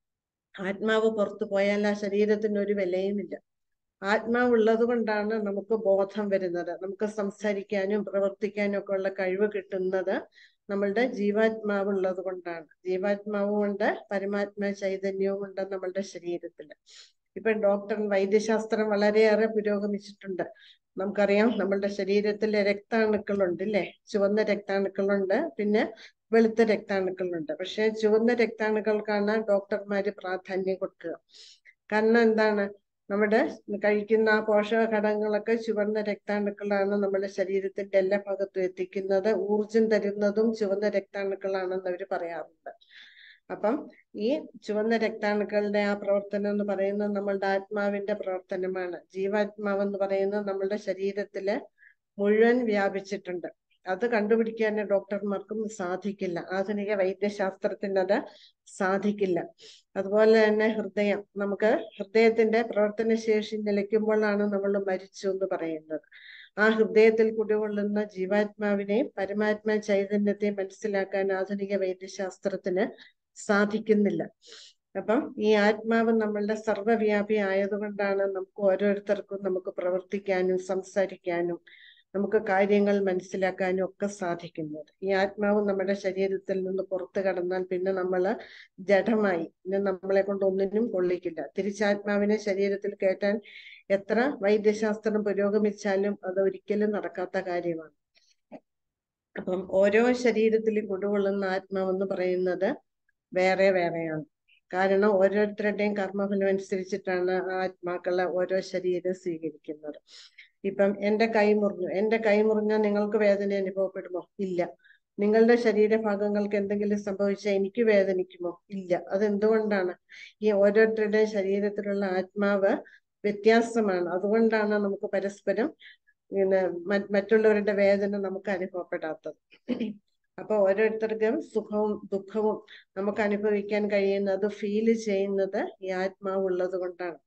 ആത്മാവ് പുറത്തു പോയാൽ ആ ശരീരത്തിന് ഒരു വിലയുമില്ല ആത്മാവ് ഉള്ളത് കൊണ്ടാണ് നമുക്ക് ബോധം വരുന്നത് നമുക്ക് സംസാരിക്കാനും പ്രവർത്തിക്കാനും ഒക്കെ ഉള്ള കഴിവ് കിട്ടുന്നത് നമ്മളുടെ ജീവാത്മാവ് ഉള്ളത് കൊണ്ടാണ് ജീവാത്മാവും ഉണ്ട് പരമാത്മ ചൈതന്യവും ഉണ്ട് നമ്മളുടെ ശരീരത്തിൽ ഇപ്പൊ ഡോക്ടർ വൈദ്യശാസ്ത്രം വളരെയേറെ പുരോഗമിച്ചിട്ടുണ്ട് നമുക്കറിയാം നമ്മളുടെ ശരീരത്തിലെ രക്താണുക്കളുണ്ട് ഇല്ലേ ചുവന്ന രക്താണുക്കളുണ്ട് പിന്നെ വെളുത്ത രക്താണുക്കളുണ്ട് പക്ഷെ ചുവന്ന രക്താണുക്കൾക്കാണ് ഡോക്ടർമാര് പ്രാധാന്യം കൊടുക്കുക കാരണം എന്താണ് നമ്മുടെ കഴിക്കുന്ന പോഷക ഘടകങ്ങളൊക്കെ ചുവന്ന രക്താണുക്കളാണ് നമ്മുടെ ശരീരത്തിന്റെ എല്ലാ ഭാഗത്തും എത്തിക്കുന്നത് ഊർജം തരുന്നതും ചുവന്ന രക്താണുക്കളാണെന്ന് അവർ പറയാറുണ്ട് അപ്പം ഈ ചുവന്ന രക്താണുക്കളുടെ ആ പ്രവർത്തനം എന്ന് പറയുന്നത് നമ്മളുടെ ആത്മാവിന്റെ പ്രവർത്തനമാണ് ജീവാത്മാവ് എന്ന് പറയുന്നത് നമ്മളുടെ ശരീരത്തില് മുഴുവൻ വ്യാപിച്ചിട്ടുണ്ട് അത് കണ്ടുപിടിക്കാൻ ഡോക്ടർമാർക്കും സാധിക്കില്ല ആധുനിക വൈദ്യശാസ്ത്രത്തിന് അത് സാധിക്കില്ല അതുപോലെ തന്നെ ഹൃദയം നമുക്ക് ഹൃദയത്തിന്റെ പ്രവർത്തന ശേഷി നിലയ്ക്കുമ്പോഴാണ് നമ്മൾ മരിച്ചു എന്ന് പറയുന്നത് ആ ഹൃദയത്തിൽ കുടികൊള്ളുന്ന ജീവാത്മാവിനെയും പരമാത്മാ ചൈതന്യത്തെയും മനസ്സിലാക്കാൻ ആധുനിക വൈദ്യശാസ്ത്രത്തിന് സാധിക്കുന്നില്ല അപ്പം ഈ ആത്മാവ് നമ്മളുടെ സർവ്വവ്യാപി ആയതുകൊണ്ടാണ് നമുക്ക് ഓരോരുത്തർക്കും നമുക്ക് പ്രവർത്തിക്കാനും സംസാരിക്കാനും നമുക്ക് കാര്യങ്ങൾ മനസ്സിലാക്കാനും ഒക്കെ സാധിക്കുന്നത് ഈ ആത്മാവ് നമ്മുടെ ശരീരത്തിൽ നിന്ന് പുറത്തു കടന്നാൽ പിന്നെ നമ്മൾ ജഡമായി പിന്നെ നമ്മളെ കൊണ്ട് ഒന്നിനും കൊള്ളിക്കില്ല തിരിച്ചാത്മാവിനെ ശരീരത്തിൽ കയറ്റാൻ എത്ര വൈദ്യശാസ്ത്രം പുരോഗമിച്ചാലും അത് ഒരിക്കലും നടക്കാത്ത കാര്യമാണ് അപ്പം ഓരോ ശരീരത്തിലും കൊണ്ടുകൊള്ളുന്ന ആത്മാവെന്ന് പറയുന്നത് വേറെ വേറെയാണ് കാരണം ഓരോരുത്തരുടെയും കർമ്മഫലം അനുസരിച്ചിട്ടാണ് ആ ആത്മാക്കളെ ഓരോ ശരീരം സ്വീകരിക്കുന്നത് ഇപ്പം എന്റെ കൈ മുറിഞ്ഞു എന്റെ കൈ മുറിഞ്ഞാൽ നിങ്ങൾക്ക് വേദന അനുഭവപ്പെടുമോ ഇല്ല നിങ്ങളുടെ ശരീരഭാഗങ്ങൾക്ക് എന്തെങ്കിലും സംഭവിച്ചാൽ എനിക്ക് വേദനിക്കുമോ ഇല്ല അതെന്തുകൊണ്ടാണ് ഈ ഓരോരുത്തരുടെയും ശരീരത്തിലുള്ള ആത്മാവ് വ്യത്യാസമാണ് അതുകൊണ്ടാണ് നമുക്ക് പരസ്പരം പിന്നെ മ- മറ്റുള്ളവരുടെ വേദന നമുക്ക് അനുഭവപ്പെടാത്തത് അപ്പൊ ഓരോരുത്തർക്കും സുഖവും ദുഃഖവും നമുക്ക് അനുഭവിക്കാൻ കഴിയുന്നത് ഫീൽ ചെയ്യുന്നത് ഈ ആത്മാവ് ഉള്ളത് കൊണ്ടാണ്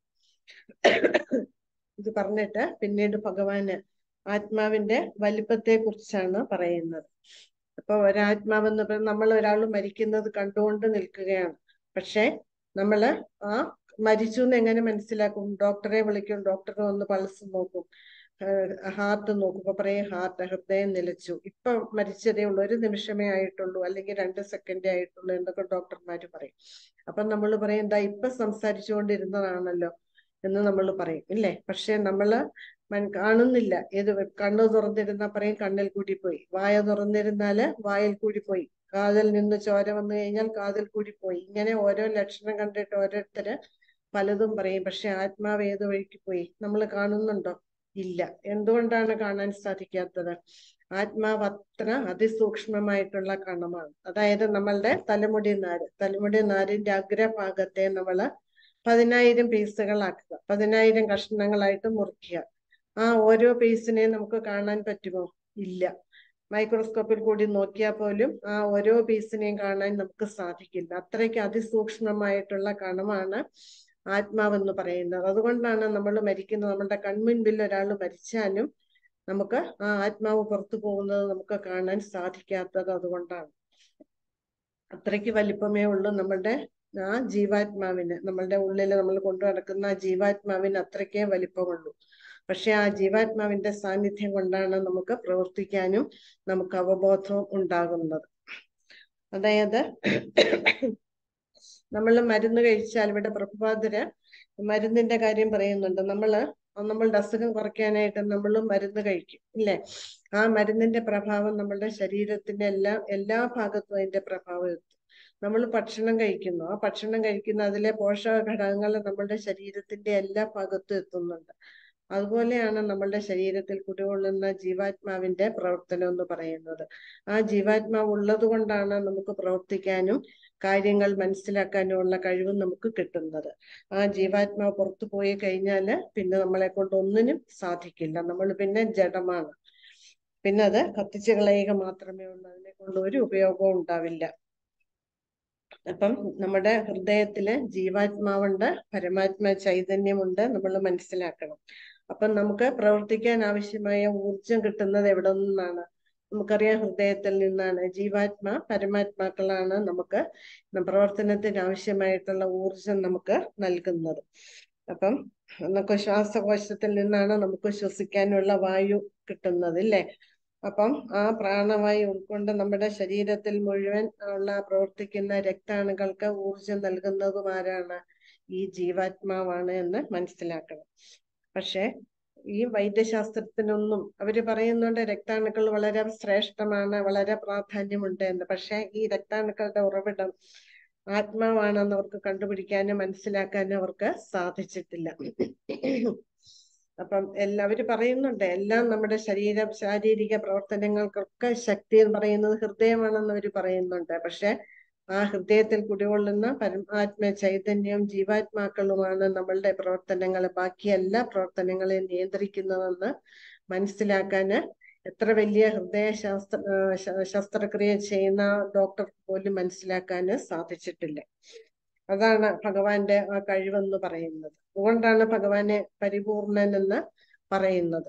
ഇത് പറഞ്ഞിട്ട് പിന്നീട് ഭഗവാന് ആത്മാവിന്റെ വലിപ്പത്തെ കുറിച്ചാണ് പറയുന്നത് അപ്പൊ ഒരാത്മാവെന്ന് പറയുന്നത് നമ്മൾ ഒരാൾ മരിക്കുന്നത് കണ്ടുകൊണ്ട് നിൽക്കുകയാണ് പക്ഷെ നമ്മള് ആ മരിച്ചു എന്ന് എങ്ങനെ മനസ്സിലാക്കും ഡോക്ടറെ വിളിക്കും ഡോക്ടർ വന്ന് പൾസ് നോക്കും ഹാർട്ട് നോക്കും ഇപ്പൊ പറയും ഹാർട്ട് ഹൃദയം നിലച്ചു ഇപ്പൊ മരിച്ചതേ ഉള്ളൂ ഒരു നിമിഷമേ ആയിട്ടുള്ളൂ അല്ലെങ്കിൽ രണ്ട് സെക്കൻഡേ ആയിട്ടുള്ളൂ എന്നൊക്കെ ഡോക്ടർമാര് പറയും അപ്പൊ നമ്മൾ പറയും എന്താ ഇപ്പൊ സംസാരിച്ചുകൊണ്ടിരുന്നതാണല്ലോ എന്ന് നമ്മൾ പറയും ഇല്ലേ പക്ഷെ നമ്മള് മൻ- കാണുന്നില്ല ഏത് കണ്ണു തുറന്നിരുന്നാ പറയും കണ്ണിൽ കൂടി പോയി വായ തുറന്നിരുന്നാല് വായിൽ കൂടി പോയി കാതിൽ നിന്ന് ചോര വന്നു കഴിഞ്ഞാൽ കാതിൽ കൂടി പോയി ഇങ്ങനെ ഓരോ ലക്ഷണം കണ്ടിട്ട് ഓരോരുത്തര് പലതും പറയും പക്ഷെ ആത്മാവ് ഏത് വഴിക്ക് പോയി നമ്മൾ കാണുന്നുണ്ടോ ഇല്ല എന്തുകൊണ്ടാണ് കാണാൻ സാധിക്കാത്തത് ആത്മാവ് അത്ര അതിസൂക്ഷ്മമായിട്ടുള്ള കണമാണ് അതായത് നമ്മളുടെ തലമുടി നാര് തലമുടി നാരിന്റെ അഗ്രഭാഗത്തെ നമ്മള് പതിനായിരം പീസുകളാക്കുക പതിനായിരം കഷ്ണങ്ങളായിട്ട് മുറിക്കുക ആ ഓരോ പീസിനെയും നമുക്ക് കാണാൻ പറ്റുമോ ഇല്ല മൈക്രോസ്കോപ്പിൽ കൂടി നോക്കിയാൽ പോലും ആ ഓരോ പീസിനെയും കാണാൻ നമുക്ക് സാധിക്കില്ല അത്രയ്ക്ക് അതിസൂക്ഷ്മമായിട്ടുള്ള കണമാണ് ആത്മാവെന്ന് പറയുന്നത് അതുകൊണ്ടാണ് നമ്മൾ മരിക്കുന്നത് നമ്മുടെ കൺമുൻപിൽ ഒരാൾ മരിച്ചാലും നമുക്ക് ആ ആത്മാവ് പുറത്തു പോകുന്നത് നമുക്ക് കാണാൻ സാധിക്കാത്തത് അതുകൊണ്ടാണ് അത്രയ്ക്ക് വലിപ്പമേ ഉള്ളൂ നമ്മളുടെ ആ ജീവാത്മാവിന് നമ്മളുടെ ഉള്ളിൽ നമ്മൾ കൊണ്ടു നടക്കുന്ന ആ ജീവാത്മാവിന് അത്രയ്ക്കേ വലിപ്പമുള്ളൂ പക്ഷെ ആ ജീവാത്മാവിന്റെ സാന്നിധ്യം കൊണ്ടാണ് നമുക്ക് പ്രവർത്തിക്കാനും നമുക്ക് അവബോധവും ഉണ്ടാകുന്നത് അതായത് നമ്മൾ മരുന്ന് കഴിച്ചാൽ ഇവിടെ പ്രഭുപാദര് മരുന്നിന്റെ കാര്യം പറയുന്നുണ്ട് നമ്മള് നമ്മളുടെ അസുഖം കുറയ്ക്കാനായിട്ട് നമ്മൾ മരുന്ന് കഴിക്കും ഇല്ലേ ആ മരുന്നിന്റെ പ്രഭാവം നമ്മളുടെ ശരീരത്തിന്റെ എല്ലാ എല്ലാ ഭാഗത്തും അതിന്റെ പ്രഭാവം എത്തും നമ്മൾ ഭക്ഷണം കഴിക്കുന്നു ആ ഭക്ഷണം കഴിക്കുന്ന അതിലെ പോഷക ഘടകങ്ങൾ നമ്മളുടെ ശരീരത്തിന്റെ എല്ലാ ഭാഗത്തും എത്തുന്നുണ്ട് അതുപോലെയാണ് നമ്മളുടെ ശരീരത്തിൽ കുടികൊള്ളുന്ന ജീവാത്മാവിന്റെ പ്രവർത്തനം എന്ന് പറയുന്നത് ആ ജീവാത്മാവ് ഉള്ളത് കൊണ്ടാണ് നമുക്ക് പ്രവർത്തിക്കാനും കാര്യങ്ങൾ മനസ്സിലാക്കാനും ഉള്ള കഴിവ് നമുക്ക് കിട്ടുന്നത് ആ ജീവാത്മാവ് പുറത്തു പോയി കഴിഞ്ഞാല് പിന്നെ നമ്മളെ കൊണ്ട് ഒന്നിനും സാധിക്കില്ല നമ്മൾ പിന്നെ ജഡമാണ് പിന്നെ അത് കത്തിച്ചു കളയുക മാത്രമേ ഉള്ളൂ അതിനെ കൊണ്ട് ഒരു ഉപയോഗവും ഉണ്ടാവില്ല അപ്പം നമ്മുടെ ഹൃദയത്തില് ജീവാത്മാവുണ്ട് പരമാത്മ ചൈതന്യമുണ്ട് നമ്മൾ മനസ്സിലാക്കണം അപ്പം നമുക്ക് പ്രവർത്തിക്കാൻ ആവശ്യമായ ഊർജം കിട്ടുന്നത് എവിടെ നിന്നാണ് നമുക്കറിയാം ഹൃദയത്തിൽ നിന്നാണ് ജീവാത്മ പരമാത്മാക്കളാണ് നമുക്ക് പ്രവർത്തനത്തിന് ആവശ്യമായിട്ടുള്ള ഊർജം നമുക്ക് നൽകുന്നത് അപ്പം നമുക്ക് ശ്വാസകോശത്തിൽ നിന്നാണ് നമുക്ക് ശ്വസിക്കാനുള്ള വായു കിട്ടുന്നത് ഇല്ലേ അപ്പം ആ പ്രാണവായു ഉൾക്കൊണ്ട് നമ്മുടെ ശരീരത്തിൽ മുഴുവൻ ഉള്ള പ്രവർത്തിക്കുന്ന രക്താണുക്കൾക്ക് ഊർജം നൽകുന്നതും ആരാണ് ഈ ജീവാത്മാവാണ് എന്ന് മനസ്സിലാക്കണം പക്ഷെ ഈ വൈദ്യശാസ്ത്രത്തിനൊന്നും അവര് പറയുന്നുണ്ട് രക്താണുക്കൾ വളരെ ശ്രേഷ്ഠമാണ് വളരെ പ്രാധാന്യമുണ്ട് എന്ന് പക്ഷെ ഈ രക്താണുക്കളുടെ ഉറവിടം ആത്മാവാണെന്ന് അവർക്ക് കണ്ടുപിടിക്കാനും മനസ്സിലാക്കാനും അവർക്ക് സാധിച്ചിട്ടില്ല അപ്പം എല്ലാവരും പറയുന്നുണ്ട് എല്ലാം നമ്മുടെ ശരീര ശാരീരിക പ്രവർത്തനങ്ങൾക്കൊക്കെ ശക്തി എന്ന് പറയുന്നത് ഹൃദയമാണെന്ന് അവർ പറയുന്നുണ്ട് പക്ഷെ ആ ഹൃദയത്തിൽ കുടികൊള്ളുന്ന പരമാത്മ ചൈതന്യവും ജീവാത്മാക്കളുമാണ് നമ്മളുടെ പ്രവർത്തനങ്ങൾ ബാക്കി എല്ലാ പ്രവർത്തനങ്ങളെയും നിയന്ത്രിക്കുന്നതെന്ന് മനസ്സിലാക്കാന് എത്ര വലിയ ഹൃദയ ശാസ്ത്ര ശസ്ത്രക്രിയ ചെയ്യുന്ന ഡോക്ടർ പോലും മനസ്സിലാക്കാന് സാധിച്ചിട്ടില്ല അതാണ് ഭഗവാന്റെ ആ കഴിവെന്ന് പറയുന്നത് അതുകൊണ്ടാണ് ഭഗവാനെ പരിപൂർണൻ എന്ന് പറയുന്നത്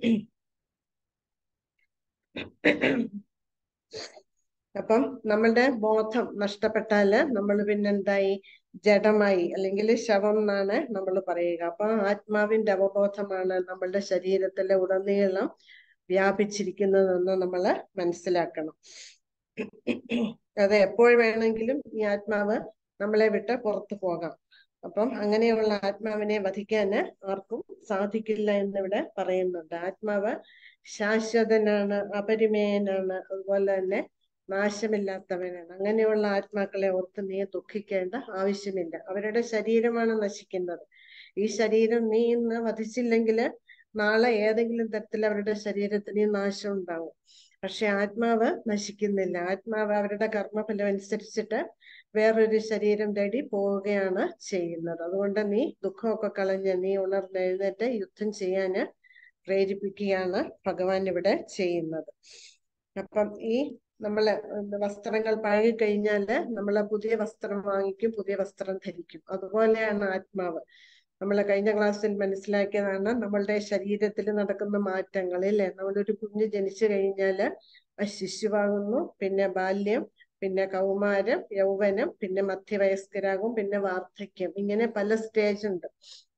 അപ്പം നമ്മളുടെ ബോധം നഷ്ടപ്പെട്ടാല് നമ്മൾ പിന്നെന്തായി ജഡമായി അല്ലെങ്കിൽ ശവം എന്നാണ് നമ്മൾ പറയുക അപ്പൊ ആത്മാവിന്റെ അവബോധമാണ് നമ്മളുടെ ശരീരത്തിലെ ഉടനീളം വ്യാപിച്ചിരിക്കുന്നതെന്ന് നമ്മൾ മനസ്സിലാക്കണം അത് എപ്പോൾ വേണമെങ്കിലും ഈ ആത്മാവ് നമ്മളെ വിട്ട് പുറത്തു പോകാം അപ്പം അങ്ങനെയുള്ള ആത്മാവിനെ വധിക്കാന് ആർക്കും സാധിക്കില്ല എന്നിവിടെ പറയുന്നുണ്ട് ആത്മാവ് ശാശ്വതനാണ് അപരിമേയനാണ് അതുപോലെ തന്നെ നാശമില്ലാത്തവനാണ് അങ്ങനെയുള്ള ആത്മാക്കളെ ഓർത്ത് നീ ദുഃഖിക്കേണ്ട ആവശ്യമില്ല അവരുടെ ശരീരമാണ് നശിക്കുന്നത് ഈ ശരീരം നീ ഇന്ന് വധിച്ചില്ലെങ്കിൽ നാളെ ഏതെങ്കിലും തരത്തിൽ അവരുടെ ശരീരത്തിന് നാശം ഉണ്ടാവും പക്ഷെ ആത്മാവ് നശിക്കുന്നില്ല ആത്മാവ് അവരുടെ കർമ്മഫലം അനുസരിച്ചിട്ട് വേറൊരു ശരീരം തേടി പോവുകയാണ് ചെയ്യുന്നത് അതുകൊണ്ട് നീ ദുഃഖമൊക്കെ കളഞ്ഞ് നീ ഉണർന്നെഴുന്നേറ്റ് യുദ്ധം ചെയ്യാന് പ്രേരിപ്പിക്കുകയാണ് ഭഗവാൻ ഇവിടെ ചെയ്യുന്നത് അപ്പം ഈ നമ്മള് വസ്ത്രങ്ങൾ പഴകി കഴിഞ്ഞാല് നമ്മള് പുതിയ വസ്ത്രം വാങ്ങിക്കും പുതിയ വസ്ത്രം ധരിക്കും അതുപോലെയാണ് ആത്മാവ് നമ്മൾ കഴിഞ്ഞ ക്ലാസ്സിൽ മനസ്സിലാക്കിയതാണ് നമ്മളുടെ ശരീരത്തിൽ നടക്കുന്ന മാറ്റങ്ങൾ ഇല്ലേ നമ്മളൊരു കുഞ്ഞ് ജനിച്ചു കഴിഞ്ഞാല് ആ ശിശുവാകുന്നു പിന്നെ ബാല്യം പിന്നെ കൗമാരം യൗവനം പിന്നെ മധ്യവയസ്കരാകും പിന്നെ വാർദ്ധക്യം ഇങ്ങനെ പല സ്റ്റേജ് ഉണ്ട്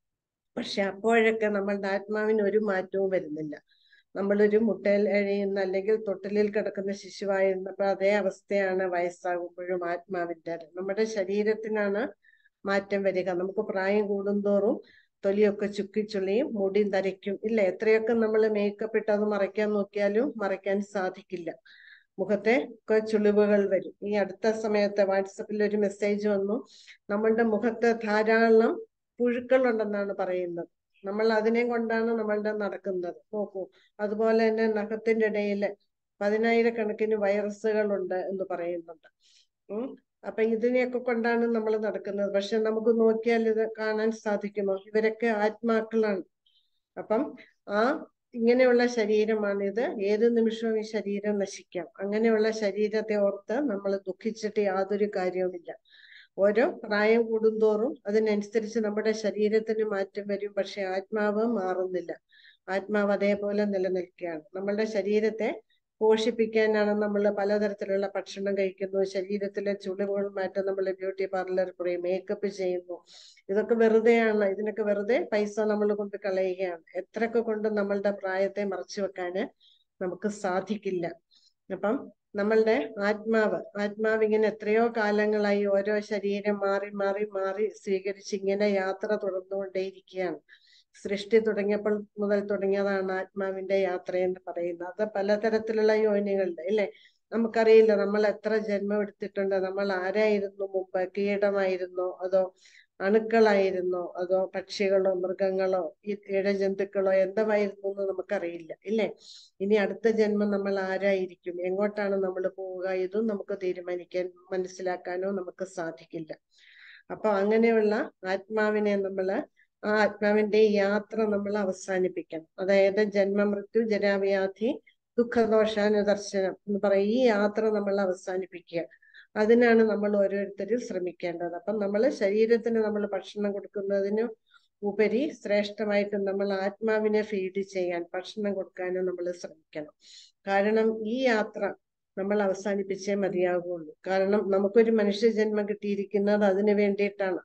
പക്ഷെ അപ്പോഴൊക്കെ നമ്മളുടെ ആത്മാവിന് ഒരു മാറ്റവും വരുന്നില്ല നമ്മളൊരു മുട്ടയിൽ എഴയുന്ന അല്ലെങ്കിൽ തൊട്ടിലിൽ കിടക്കുന്ന ശിശുവായിരുന്നപ്പോൾ അതേ അവസ്ഥയാണ് വയസ്സാകുമ്പോഴും ആത്മാവിന്റെ നമ്മുടെ ശരീരത്തിനാണ് മാറ്റം വരിക നമുക്ക് പ്രായം കൂടുന്തോറും തൊലിയൊക്കെ ചുക്കിച്ചുളിയും മുടി നരയ്ക്കും ഇല്ല എത്രയൊക്കെ നമ്മൾ മേക്കപ്പ് ഇട്ട് അത് മറയ്ക്കാൻ നോക്കിയാലും മറയ്ക്കാൻ സാധിക്കില്ല മുഖത്തെ ഒക്കെ ചുളിവുകൾ വരും ഈ അടുത്ത സമയത്ത് വാട്സപ്പിൽ ഒരു മെസ്സേജ് വന്നു നമ്മളുടെ മുഖത്ത് ധാരാളം പുഴുക്കൾ ഉണ്ടെന്നാണ് പറയുന്നത് നമ്മൾ അതിനെ കൊണ്ടാണ് നമ്മളുടെ നടക്കുന്നത് നോക്കൂ അതുപോലെ തന്നെ നഖത്തിന്റെ ഇടയിൽ പതിനായിരക്കണക്കിന് വൈറസുകൾ ഉണ്ട് എന്ന് പറയുന്നുണ്ട് ഉം അപ്പൊ ഇതിനെയൊക്കെ കൊണ്ടാണ് നമ്മൾ നടക്കുന്നത് പക്ഷെ നമുക്ക് നോക്കിയാൽ ഇത് കാണാൻ സാധിക്കുമോ ഇവരൊക്കെ ആത്മാക്കളാണ് അപ്പം ആ ഇങ്ങനെയുള്ള ശരീരമാണ് ഇത് ഏത് നിമിഷവും ഈ ശരീരം നശിക്കാം അങ്ങനെയുള്ള ശരീരത്തെ ഓർത്ത് നമ്മൾ ദുഃഖിച്ചിട്ട് യാതൊരു കാര്യവുമില്ല ഓരോ പ്രായം കൂടുന്തോറും അതിനനുസരിച്ച് നമ്മുടെ ശരീരത്തിന് മാറ്റം വരും പക്ഷെ ആത്മാവ് മാറുന്നില്ല ആത്മാവ് അതേപോലെ നിലനിൽക്കുകയാണ് നമ്മളുടെ ശരീരത്തെ പോഷിപ്പിക്കാനാണ് നമ്മൾ പലതരത്തിലുള്ള ഭക്ഷണം കഴിക്കുന്നു ശരീരത്തിലെ ചുളിവുകൾ മാറ്റാൻ നമ്മൾ ബ്യൂട്ടി പാർലർ പോയി മേക്കപ്പ് ചെയ്യുന്നു ഇതൊക്കെ വെറുതെയാണ് ഇതിനൊക്കെ വെറുതെ പൈസ നമ്മൾ കൊണ്ട് കളയുകയാണ് എത്രയൊക്കെ കൊണ്ട് നമ്മളുടെ പ്രായത്തെ മറച്ചു വെക്കാന് നമുക്ക് സാധിക്കില്ല അപ്പം നമ്മളുടെ ആത്മാവ് ആത്മാവ് ഇങ്ങനെ എത്രയോ കാലങ്ങളായി ഓരോ ശരീരം മാറി മാറി മാറി സ്വീകരിച്ച് ഇങ്ങനെ യാത്ര തുടർന്നുകൊണ്ടേയിരിക്കുകയാണ് സൃഷ്ടി തുടങ്ങിയപ്പോൾ മുതൽ തുടങ്ങിയതാണ് ആത്മാവിന്റെ യാത്ര എന്ന് പറയുന്നത് അത് പലതരത്തിലുള്ള യോനികളുണ്ട് ഇല്ലേ നമുക്കറിയില്ല നമ്മൾ എത്ര ജന്മം എടുത്തിട്ടുണ്ട് നമ്മൾ ആരായിരുന്നു മുമ്പ് കീടമായിരുന്നോ അതോ അണുക്കളായിരുന്നോ അതോ പക്ഷികളോ മൃഗങ്ങളോ ഇഴജന്തുക്കളോ എന്തായിരുന്നു എന്ന് നമുക്കറിയില്ല ഇല്ലേ ഇനി അടുത്ത ജന്മം നമ്മൾ ആരായിരിക്കും എങ്ങോട്ടാണ് നമ്മൾ പോവുക ഇതും നമുക്ക് തീരുമാനിക്കാൻ മനസ്സിലാക്കാനോ നമുക്ക് സാധിക്കില്ല അപ്പൊ അങ്ങനെയുള്ള ആത്മാവിനെ നമ്മൾ ആ ആത്മാവിന്റെ യാത്ര നമ്മൾ അവസാനിപ്പിക്കണം അതായത് ജന്മമൃത്യു ജരാവ്യാധി ദുഃഖദോഷാനുദർശനം എന്ന് പറയും ഈ യാത്ര നമ്മൾ അവസാനിപ്പിക്കുക അതിനാണ് നമ്മൾ ഓരോരുത്തരും ശ്രമിക്കേണ്ടത് അപ്പം നമ്മൾ ശരീരത്തിന് നമ്മൾ ഭക്ഷണം കൊടുക്കുന്നതിന് ഉപരി ശ്രേഷ്ഠമായിട്ട് നമ്മൾ ആത്മാവിനെ ഫീഡ് ചെയ്യാൻ ഭക്ഷണം കൊടുക്കാനും നമ്മൾ ശ്രമിക്കണം കാരണം ഈ യാത്ര നമ്മൾ അവസാനിപ്പിച്ചേ മതിയാകുള്ളൂ കാരണം നമുക്കൊരു മനുഷ്യജന്മം കിട്ടിയിരിക്കുന്നത് അതിനു വേണ്ടിയിട്ടാണ്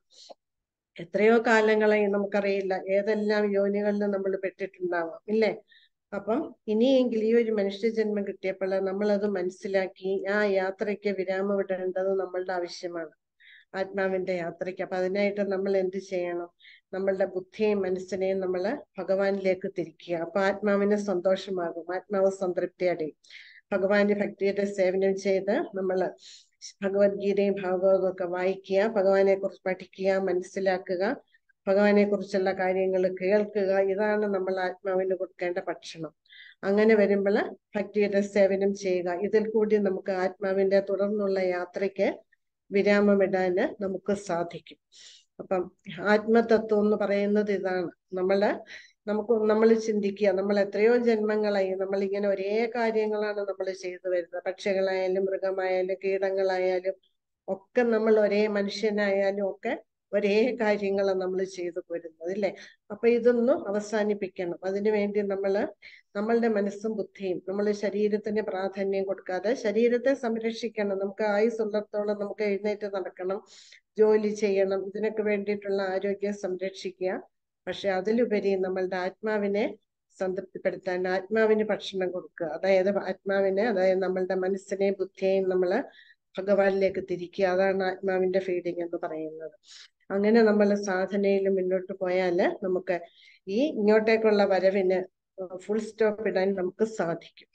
എത്രയോ കാലങ്ങളായി നമുക്കറിയില്ല ഏതെല്ലാം യോനികളിൽ നമ്മൾ പെട്ടിട്ടുണ്ടാവാം ഇല്ലേ അപ്പം ഇനിയെങ്കിലും ഈ ഒരു മനുഷ്യജന്മം കിട്ടിയപ്പോൾ നമ്മളത് മനസ്സിലാക്കി ആ യാത്രയ്ക്ക് വിരാമം ഇടേണ്ടത് നമ്മളുടെ ആവശ്യമാണ് ആത്മാവിന്റെ യാത്രയ്ക്ക് അപ്പൊ അതിനായിട്ട് നമ്മൾ എന്ത് ചെയ്യണം നമ്മളുടെ ബുദ്ധിയും മനസ്സിനെയും നമ്മൾ ഭഗവാനിലേക്ക് തിരിക്കുക അപ്പൊ ആത്മാവിന് സന്തോഷമാകും ആത്മാവ് സംതൃപ്തി അടയും ഭഗവാന്റെ ഭക്തിയുടെ സേവനം ചെയ്ത് നമ്മൾ ഭഗവത്ഗീതയും ഭാഗവതവും ഒക്കെ വായിക്കുക ഭഗവാനെ കുറിച്ച് പഠിക്കുക മനസ്സിലാക്കുക ഭഗവാനെ കുറിച്ചുള്ള കാര്യങ്ങൾ കേൾക്കുക ഇതാണ് നമ്മൾ ആത്മാവിന് കൊടുക്കേണ്ട ഭക്ഷണം അങ്ങനെ വരുമ്പോൾ ഭക്തിയുടെ സേവനം ചെയ്യുക ഇതിൽ കൂടി നമുക്ക് ആത്മാവിന്റെ തുടർന്നുള്ള യാത്രയ്ക്ക് വിരാമമിടാന് നമുക്ക് സാധിക്കും അപ്പം ആത്മതത്വം എന്ന് പറയുന്നത് ഇതാണ് നമ്മള് നമുക്ക് നമ്മൾ ചിന്തിക്കുക നമ്മൾ എത്രയോ ജന്മങ്ങളായി നമ്മൾ ഇങ്ങനെ ഒരേ കാര്യങ്ങളാണ് നമ്മൾ ചെയ്തു വരുന്നത് പക്ഷികളായാലും മൃഗമായാലും കീടങ്ങളായാലും ഒക്കെ നമ്മൾ ഒരേ മനുഷ്യനായാലും ഒക്കെ ഒരേ കാര്യങ്ങളാണ് നമ്മൾ ചെയ്തു പോരുന്നത് അല്ലേ അപ്പൊ ഇതൊന്നും അവസാനിപ്പിക്കണം അതിനു വേണ്ടി നമ്മൾ നമ്മളുടെ മനസ്സും ബുദ്ധിയും നമ്മൾ ശരീരത്തിന് പ്രാധാന്യം കൊടുക്കാതെ ശരീരത്തെ സംരക്ഷിക്കണം നമുക്ക് ആയുസ് ഉള്ളിടത്തോളം നമുക്ക് എഴുന്നേറ്റ് നടക്കണം ജോലി ചെയ്യണം ഇതിനൊക്കെ വേണ്ടിയിട്ടുള്ള ആരോഗ്യം സംരക്ഷിക്കുക പക്ഷെ അതിലുപരി നമ്മളുടെ ആത്മാവിനെ സംതൃപ്തിപ്പെടുത്താൻ ആത്മാവിന് ഭക്ഷണം കൊടുക്കുക അതായത് ആത്മാവിനെ അതായത് നമ്മളുടെ മനസ്സിനെയും ബുദ്ധിയെയും നമ്മൾ ഭഗവാനിലേക്ക് തിരിക്കുക അതാണ് ആത്മാവിന്റെ ഫീഡിങ് എന്ന് പറയുന്നത് അങ്ങനെ നമ്മൾ സാധനയിൽ മുന്നോട്ട് പോയാല് നമുക്ക് ഈ ഇങ്ങോട്ടേക്കുള്ള വരവിന് ഫുൾ സ്റ്റോപ്പ് ഇടാൻ നമുക്ക് സാധിക്കും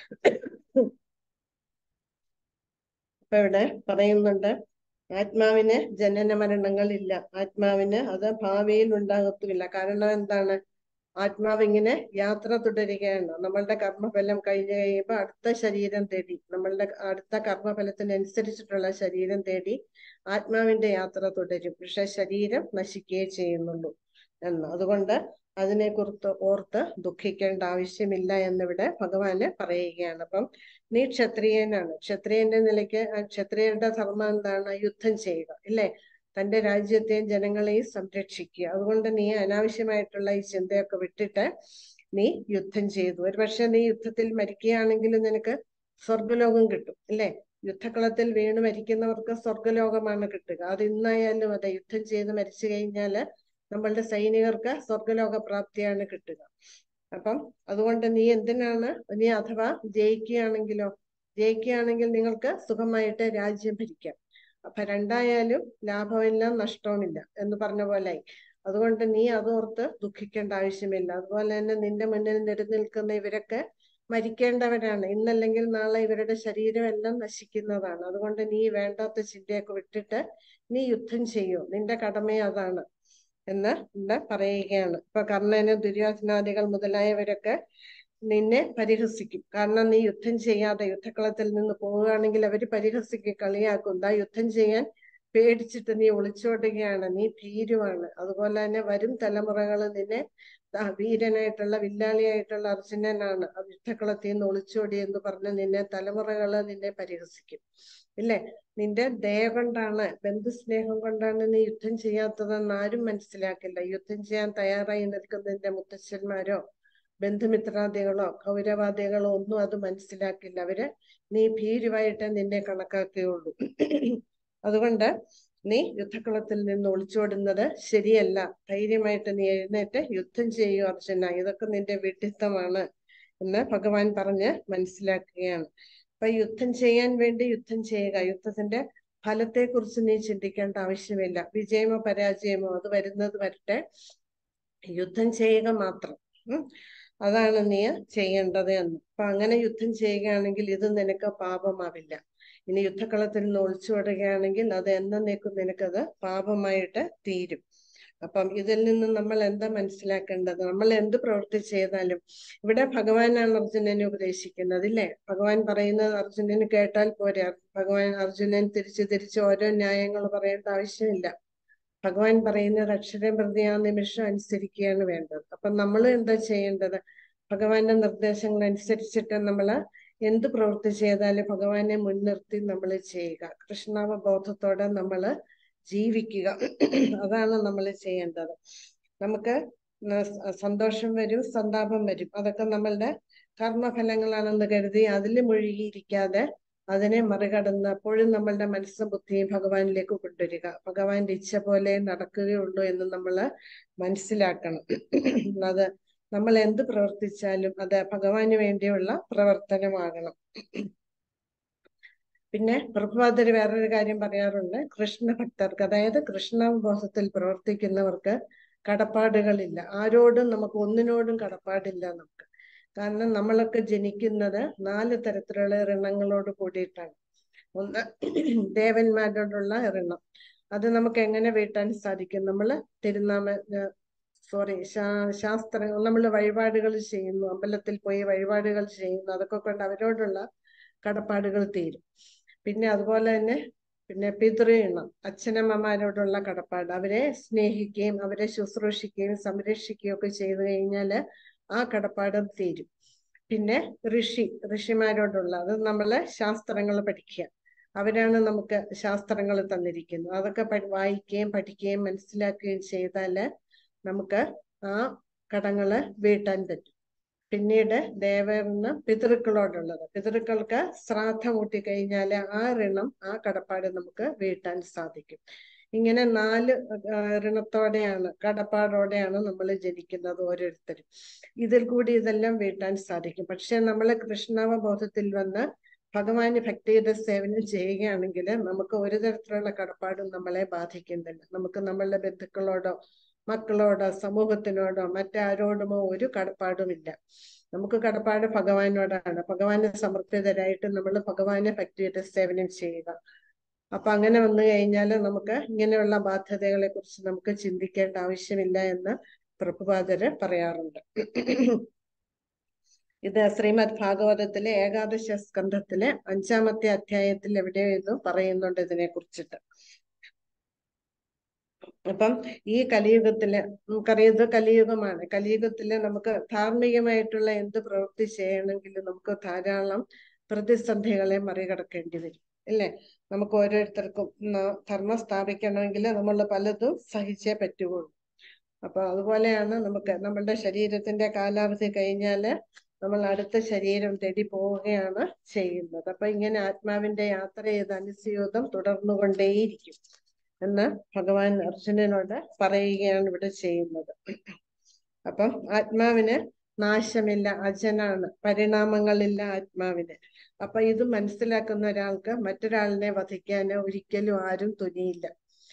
അപ്പൊ ഇവിടെ പറയുന്നുണ്ട് ആത്മാവിന് ജനന മരണങ്ങളില്ല ആത്മാവിന് അത് ഭാവിയിൽ ഉണ്ടാകത്തുമില്ല കാരണം എന്താണ് ആത്മാവ് ഇങ്ങനെ യാത്ര തുടരുകയാണ് നമ്മളുടെ കർമ്മഫലം കഴിഞ്ഞു കഴിയുമ്പോൾ അടുത്ത ശരീരം തേടി നമ്മളുടെ അടുത്ത കർമ്മഫലത്തിനനുസരിച്ചിട്ടുള്ള ശരീരം തേടി ആത്മാവിന്റെ യാത്ര തുടരും പക്ഷെ ശരീരം നശിക്കുകയേ ചെയ്യുന്നുള്ളൂ എന്ന് അതുകൊണ്ട് അതിനെ കുറിച്ച് ഓർത്ത് ദുഃഖിക്കേണ്ട ആവശ്യമില്ല എന്നിവിടെ ഭഗവാന് പറയുകയാണ് അപ്പം നീ ക്ഷത്രിയനാണ് ക്ഷത്രിയന്റെ നിലയ്ക്ക് ആ ക്ഷത്രിയരുടെ ധർമ്മം എന്താണ് യുദ്ധം ചെയ്യുക ഇല്ലേ തന്റെ രാജ്യത്തെയും ജനങ്ങളെയും സംരക്ഷിക്കുക അതുകൊണ്ട് നീ അനാവശ്യമായിട്ടുള്ള ഈ ചിന്തയൊക്കെ വിട്ടിട്ട് നീ യുദ്ധം ചെയ്തു ഒരു പക്ഷെ നീ യുദ്ധത്തിൽ മരിക്കുകയാണെങ്കിലും നിനക്ക് സ്വർഗലോകം കിട്ടും ഇല്ലേ യുദ്ധക്കളത്തിൽ വീണ് മരിക്കുന്നവർക്ക് സ്വർഗലോകമാണ് കിട്ടുക അത് ഇന്നായാലും അതെ യുദ്ധം ചെയ്ത് മരിച്ചു കഴിഞ്ഞാല് നമ്മളുടെ സൈനികർക്ക് സ്വർഗലോക പ്രാപ്തിയാണ് കിട്ടുക അപ്പം അതുകൊണ്ട് നീ എന്തിനാണ് നീ അഥവാ ജയിക്കുകയാണെങ്കിലോ ജയിക്കുകയാണെങ്കിൽ നിങ്ങൾക്ക് സുഖമായിട്ട് രാജ്യം ഭരിക്കാം അപ്പൊ രണ്ടായാലും ലാഭമില്ല നഷ്ടവുമില്ല എന്ന് പറഞ്ഞ പോലായി അതുകൊണ്ട് നീ അതോർത്ത് ദുഃഖിക്കേണ്ട ആവശ്യമില്ല അതുപോലെ തന്നെ നിന്റെ മുന്നിൽ നിലനിൽക്കുന്ന ഇവരൊക്കെ മരിക്കേണ്ടവരാണ് ഇന്നല്ലെങ്കിൽ നാളെ ഇവരുടെ ശരീരം എല്ലാം നശിക്കുന്നതാണ് അതുകൊണ്ട് നീ വേണ്ടാത്ത ചിന്തയൊക്കെ വിട്ടിട്ട് നീ യുദ്ധം ചെയ്യൂ നിന്റെ കടമ അതാണ് എന്ന് ഇവിടെ പറയുകയാണ് ഇപ്പൊ കർണന് ദുര്യോധനാദികൾ മുതലായവരൊക്കെ നിന്നെ പരിഹസിക്കും കാരണം നീ യുദ്ധം ചെയ്യാതെ യുദ്ധക്കളത്തിൽ നിന്ന് പോവുകയാണെങ്കിൽ അവര് പരിഹസിക്കും കളിയാക്കും ദാ യുദ്ധം ചെയ്യാൻ പേടിച്ചിട്ട് നീ ഒളിച്ചോടുകയാണ് നീ ഭീരുവാണ് അതുപോലെ തന്നെ വരും തലമുറകൾ നിന്നെ ദാ വീരനായിട്ടുള്ള വില്ലാളിയായിട്ടുള്ള അർജുനനാണ് ആ യുദ്ധക്കളത്തിൽ നിന്ന് ഒളിച്ചോടി എന്ന് പറഞ്ഞ് നിന്നെ തലമുറകള് നിന്നെ പരിഹസിക്കും ഇല്ലേ നിന്റെ ദയ കൊണ്ടാണ് ബന്ധുസ്നേഹം കൊണ്ടാണ് നീ യുദ്ധം ചെയ്യാത്തതെന്ന് ആരും മനസ്സിലാക്കില്ല യുദ്ധം ചെയ്യാൻ തയ്യാറായി നിൽക്കുന്ന നിന്റെ മുത്തച്ഛന്മാരോ ബന്ധുമിത്രാദികളോ കൗരവാദികളോ ഒന്നും അത് മനസ്സിലാക്കില്ല അവര് നീ ഭീരുവായിട്ട് നിന്നെ കണക്കാക്കുകയുള്ളൂ അതുകൊണ്ട് നീ യുദ്ധക്കളത്തിൽ നിന്ന് ഒളിച്ചോടുന്നത് ശരിയല്ല ധൈര്യമായിട്ട് നീ എഴുന്നേറ്റ് യുദ്ധം ചെയ്യൂ അർജുന ഇതൊക്കെ നിന്റെ വിഡിത്തമാണ് എന്ന് ഭഗവാൻ പറഞ്ഞ് മനസ്സിലാക്കുകയാണ് അപ്പൊ യുദ്ധം ചെയ്യാൻ വേണ്ടി യുദ്ധം ചെയ്യുക യുദ്ധത്തിന്റെ ഫലത്തെ കുറിച്ച് നീ ചിന്തിക്കേണ്ട ആവശ്യമില്ല വിജയമോ പരാജയമോ അത് വരുന്നത് വരട്ടെ യുദ്ധം ചെയ്യുക മാത്രം ഉം അതാണ് നീ ചെയ്യേണ്ടത് എന്ന് അപ്പൊ അങ്ങനെ യുദ്ധം ചെയ്യുകയാണെങ്കിൽ ഇത് നിനക്ക് പാപമാവില്ല ഇനി യുദ്ധക്കളത്തിൽ നിന്ന് ഒളിച്ചോടുകയാണെങ്കിൽ അത് എന്നേക്കും നിനക്കത് പാപമായിട്ട് തീരും അപ്പം ഇതിൽ നിന്ന് നമ്മൾ എന്താ മനസ്സിലാക്കേണ്ടത് നമ്മൾ എന്ത് പ്രവൃത്തി ചെയ്താലും ഇവിടെ ഭഗവാനാണ് അർജുനനെ ഉപദേശിക്കുന്നത് ഇല്ലേ ഭഗവാൻ പറയുന്നത് അർജുനന് കേട്ടാൽ പോരെ ഭഗവാൻ അർജുനൻ തിരിച്ച് തിരിച്ച് ഓരോ ന്യായങ്ങൾ പറയേണ്ട ആവശ്യമില്ല ഭഗവാൻ പറയുന്നത് അക്ഷരം പ്രതി ആ നിമിഷം അനുസരിക്കുകയാണ് വേണ്ടത് അപ്പൊ നമ്മൾ എന്താ ചെയ്യേണ്ടത് ഭഗവാന്റെ നിർദ്ദേശങ്ങൾ അനുസരിച്ചിട്ട് നമ്മൾ എന്ത് പ്രവൃത്തി ചെയ്താലും ഭഗവാനെ മുൻനിർത്തി നമ്മൾ ചെയ്യുക കൃഷ്ണാവബോധത്തോടെ നമ്മൾ ജീവിക്കുക അതാണ് നമ്മൾ ചെയ്യേണ്ടത് നമുക്ക് സന്തോഷം വരും സന്താപം വരും അതൊക്കെ നമ്മളുടെ കർമ്മഫലങ്ങളാണെന്ന് കരുതി അതിൽ മുഴുകിയിരിക്കാതെ അതിനെ മറികടന്ന് അപ്പോഴും നമ്മളുടെ മനസ്സും ബുദ്ധിയും ഭഗവാനിലേക്ക് കൊണ്ടുവരിക ഭഗവാന്റെ ഇച്ഛ പോലെ നടക്കുകയുള്ളൂ എന്ന് നമ്മൾ മനസ്സിലാക്കണം അത് നമ്മൾ എന്ത് പ്രവർത്തിച്ചാലും അത് ഭഗവാന് വേണ്ടിയുള്ള പ്രവർത്തനമാകണം പിന്നെ പ്രഭുപാദര് വേറൊരു കാര്യം പറയാറുണ്ട് കൃഷ്ണ ഭക്തർക്ക് അതായത് കൃഷ്ണബോധത്തിൽ പ്രവർത്തിക്കുന്നവർക്ക് കടപ്പാടുകളില്ല ആരോടും നമുക്ക് ഒന്നിനോടും കടപ്പാടില്ല നമുക്ക് കാരണം നമ്മളൊക്കെ ജനിക്കുന്നത് നാല് തരത്തിലുള്ള ഋണങ്ങളോട് കൂടിയിട്ടാണ് ഒന്ന് ദേവന്മാരോടുള്ള ഋണം അത് നമുക്ക് എങ്ങനെ വീട്ടാൻ സാധിക്കും നമ്മൾ തിരുനാമ സോറി ശാസ്ത്രങ്ങൾ നമ്മൾ വഴിപാടുകൾ ചെയ്യുന്നു അമ്പലത്തിൽ പോയി വഴിപാടുകൾ ചെയ്യുന്നു അതൊക്കെ കൊണ്ട് അവരോടുള്ള കടപ്പാടുകൾ തീരും പിന്നെ അതുപോലെ തന്നെ പിന്നെ പിതൃണം അച്ഛനമ്മമാരോടുള്ള കടപ്പാട് അവരെ സ്നേഹിക്കുകയും അവരെ ശുശ്രൂഷിക്കുകയും സംരക്ഷിക്കുകയും ഒക്കെ ചെയ്തു കഴിഞ്ഞാല് ആ കടപ്പാടും തീരും പിന്നെ ഋഷി ഋഷിമാരോടുള്ള അത് നമ്മള് ശാസ്ത്രങ്ങൾ പഠിക്കുക അവരാണ് നമുക്ക് ശാസ്ത്രങ്ങൾ തന്നിരിക്കുന്നത് അതൊക്കെ വായിക്കുകയും പഠിക്കുകയും മനസ്സിലാക്കുകയും ചെയ്താല് നമുക്ക് ആ കടങ്ങള് വീട്ടാൻ പറ്റും പിന്നീട് ദേവന്ന് പിതൃക്കളോടുള്ളത് പിതൃക്കൾക്ക് ശ്രാദ്ധം കൂട്ടിക്കഴിഞ്ഞാല് ആ ഋണം ആ കടപ്പാട് നമുക്ക് വീട്ടാൻ സാധിക്കും ഇങ്ങനെ നാല് ഋണത്തോടെയാണ് കടപ്പാടോടെയാണ് നമ്മൾ ജനിക്കുന്നത് ഓരോരുത്തരും ഇതിൽ കൂടി ഇതെല്ലാം വീട്ടാൻ സാധിക്കും പക്ഷെ നമ്മൾ കൃഷ്ണാവബോധത്തിൽ വന്ന് ഭഗവാന് ഭക്തിയുടെ സേവനം ചെയ്യുകയാണെങ്കിൽ നമുക്ക് ഒരു തരത്തിലുള്ള കടപ്പാടും നമ്മളെ ബാധിക്കുന്നില്ല നമുക്ക് നമ്മളുടെ ബന്ധുക്കളോടോ മക്കളോടോ സമൂഹത്തിനോടോ മറ്റാരോടുമോ ഒരു കടപ്പാടുമില്ല നമുക്ക് കടപ്പാട് ഭഗവാനോടാണ് ഭഗവാന് സമർപ്പിതരായിട്ട് നമ്മൾ ഭഗവാനെ ഭക്തിയുടെ സേവനം ചെയ്യുക അപ്പൊ അങ്ങനെ വന്നു കഴിഞ്ഞാൽ നമുക്ക് ഇങ്ങനെയുള്ള ബാധ്യതകളെ കുറിച്ച് നമുക്ക് ചിന്തിക്കേണ്ട ആവശ്യമില്ല എന്ന് പ്രഭുപാദര് പറയാറുണ്ട് ഇത് ശ്രീമദ് ഭാഗവതത്തിലെ ഏകാദശ സ്കന്ധത്തിലെ അഞ്ചാമത്തെ അധ്യായത്തിൽ എവിടെയോ ഇത് പറയുന്നുണ്ട് ഇതിനെ കുറിച്ചിട്ട് അപ്പം ഈ കലിയുഗത്തില് നമുക്കറിയാം ഇത് കലിയുഗമാണ് കലിയുഗത്തില് നമുക്ക് ധാർമ്മികമായിട്ടുള്ള എന്ത് പ്രവൃത്തി ചെയ്യണമെങ്കിലും നമുക്ക് ധാരാളം പ്രതിസന്ധികളെ മറികടക്കേണ്ടി വരും അല്ലേ നമുക്ക് ഓരോരുത്തർക്കും ന- ധർമ്മം സ്ഥാപിക്കണമെങ്കിൽ നമ്മൾ പലതും സഹിച്ചേ പറ്റുകയുള്ളൂ അപ്പൊ അതുപോലെയാണ് നമുക്ക് നമ്മളുടെ ശരീരത്തിന്റെ കാലാവധി കഴിഞ്ഞാല് നമ്മൾ അടുത്ത ശരീരം തേടി പോവുകയാണ് ചെയ്യുന്നത് അപ്പൊ ഇങ്ങനെ ആത്മാവിന്റെ യാത്ര ചെയ്ത് അനുസ്യൂതം തുടർന്നുകൊണ്ടേയിരിക്കും എന്ന് ഭഗവാൻ അർജുനനോട് പറയുകയാണ് ഇവിടെ ചെയ്യുന്നത് അപ്പം ആത്മാവിന് നാശമില്ല അജനാണ് പരിണാമങ്ങളില്ല ആത്മാവിന് അപ്പൊ ഇത് മനസ്സിലാക്കുന്ന ഒരാൾക്ക് മറ്റൊരാളിനെ വധിക്കാനോ ഒരിക്കലും ആരും തുനിയില്ല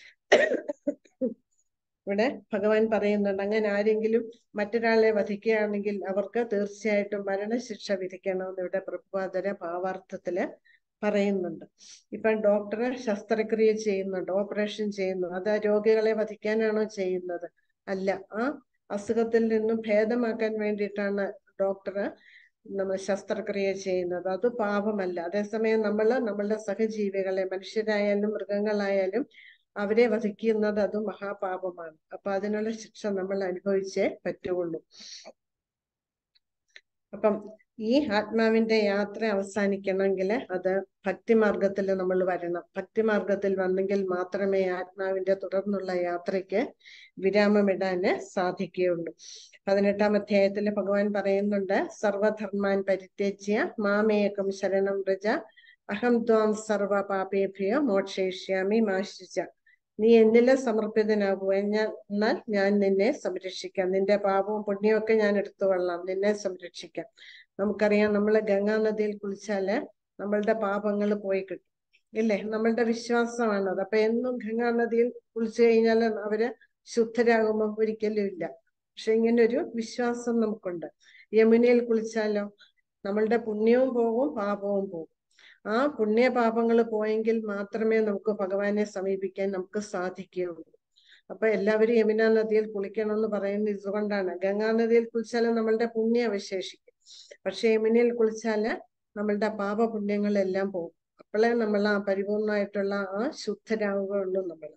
ഇവിടെ ഭഗവാൻ പറയുന്നുണ്ട് അങ്ങനെ ആരെങ്കിലും മറ്റൊരാളെ വധിക്കുകയാണെങ്കിൽ അവർക്ക് തീർച്ചയായിട്ടും മരണശിക്ഷ വിധിക്കണമെന്ന് ഇവിടെ പ്രഭുപാദര ഭാവാർത്ഥത്തില് പറയുന്നുണ്ട് ഇപ്പൊ ഡോക്ടർ ശസ്ത്രക്രിയ ചെയ്യുന്നുണ്ട് ഓപ്പറേഷൻ ചെയ്യുന്നു അത് ആ രോഗികളെ വധിക്കാനാണോ ചെയ്യുന്നത് അല്ല ആ അസുഖത്തിൽ നിന്നും ഭേദമാക്കാൻ വേണ്ടിയിട്ടാണ് ഡോക്ടർ നമ്മൾ ശസ്ത്രക്രിയ ചെയ്യുന്നത് അത് പാപമല്ല അതേസമയം നമ്മൾ നമ്മളുടെ സഹജീവികളെ മനുഷ്യരായാലും മൃഗങ്ങളായാലും അവരെ വധിക്കുന്നത് അത് മഹാപാപമാണ് അപ്പൊ അതിനുള്ള ശിക്ഷ നമ്മൾ അനുഭവിച്ചേ പറ്റുള്ളൂ അപ്പം ഈ ആത്മാവിന്റെ യാത്ര അവസാനിക്കണമെങ്കിൽ അത് ഭക്തിമാർഗത്തിൽ നമ്മൾ വരണം ഭക്തിമാർഗത്തിൽ വന്നെങ്കിൽ മാത്രമേ ആത്മാവിന്റെ തുടർന്നുള്ള യാത്രയ്ക്ക് വിരാമമിടാന് സാധിക്കുകയുള്ളൂ പതിനെട്ടാം അധ്യായത്തിൽ ഭഗവാൻ പറയുന്നുണ്ട് സർവധർമാൻ പരിത്യജ്യ മാമേകം ശരണം വ്രജ അഹം ത്വാം സർവ പാപേഭ്യ മോക്ഷയിഷ്യാമി മാശിച്ച നീ എന്നിലെ സമർപ്പിതനാകൂ ഞാൻ എന്നാൽ ഞാൻ നിന്നെ സംരക്ഷിക്കാം നിന്റെ പാപവും പുണ്യവും ഒക്കെ ഞാൻ എടുത്തുകൊള്ളാം നിന്നെ സംരക്ഷിക്കാം നമുക്കറിയാം നമ്മൾ ഗംഗാനദിയിൽ കുളിച്ചാല് നമ്മളുടെ പാപങ്ങൾ പോയി കിട്ടും ഇല്ലേ നമ്മളുടെ വിശ്വാസമാണത് അപ്പൊ എന്നും ഗംഗാനദിയിൽ കുളിച്ചു കഴിഞ്ഞാൽ അവര് ശുദ്ധരാകുമോ ഒരിക്കലും ഇല്ല പക്ഷെ ഇങ്ങനെ ഒരു വിശ്വാസം നമുക്കുണ്ട് യമുനയിൽ കുളിച്ചാലോ നമ്മളുടെ പുണ്യവും പോകും പാപവും പോകും ആ പുണ്യ പാപങ്ങൾ പോയെങ്കിൽ മാത്രമേ നമുക്ക് ഭഗവാനെ സമീപിക്കാൻ നമുക്ക് സാധിക്കുകയുള്ളൂ അപ്പൊ എല്ലാവരും യമുന നദിയിൽ കുളിക്കണം എന്ന് പറയുന്നത് ഇതുകൊണ്ടാണ് ഗംഗാ നദിയിൽ കുളിച്ചാലും നമ്മളുടെ പുണ്യം അവശേഷിക്കും പക്ഷെ യമുനയിൽ കുളിച്ചാല് നമ്മളുടെ പാപപുണ്യങ്ങളെല്ലാം പോകും അപ്പോഴേ നമ്മൾ ആ പരിപൂർണമായിട്ടുള്ള ആ ശുദ്ധരാകുകയുള്ളൂ നമ്മൾ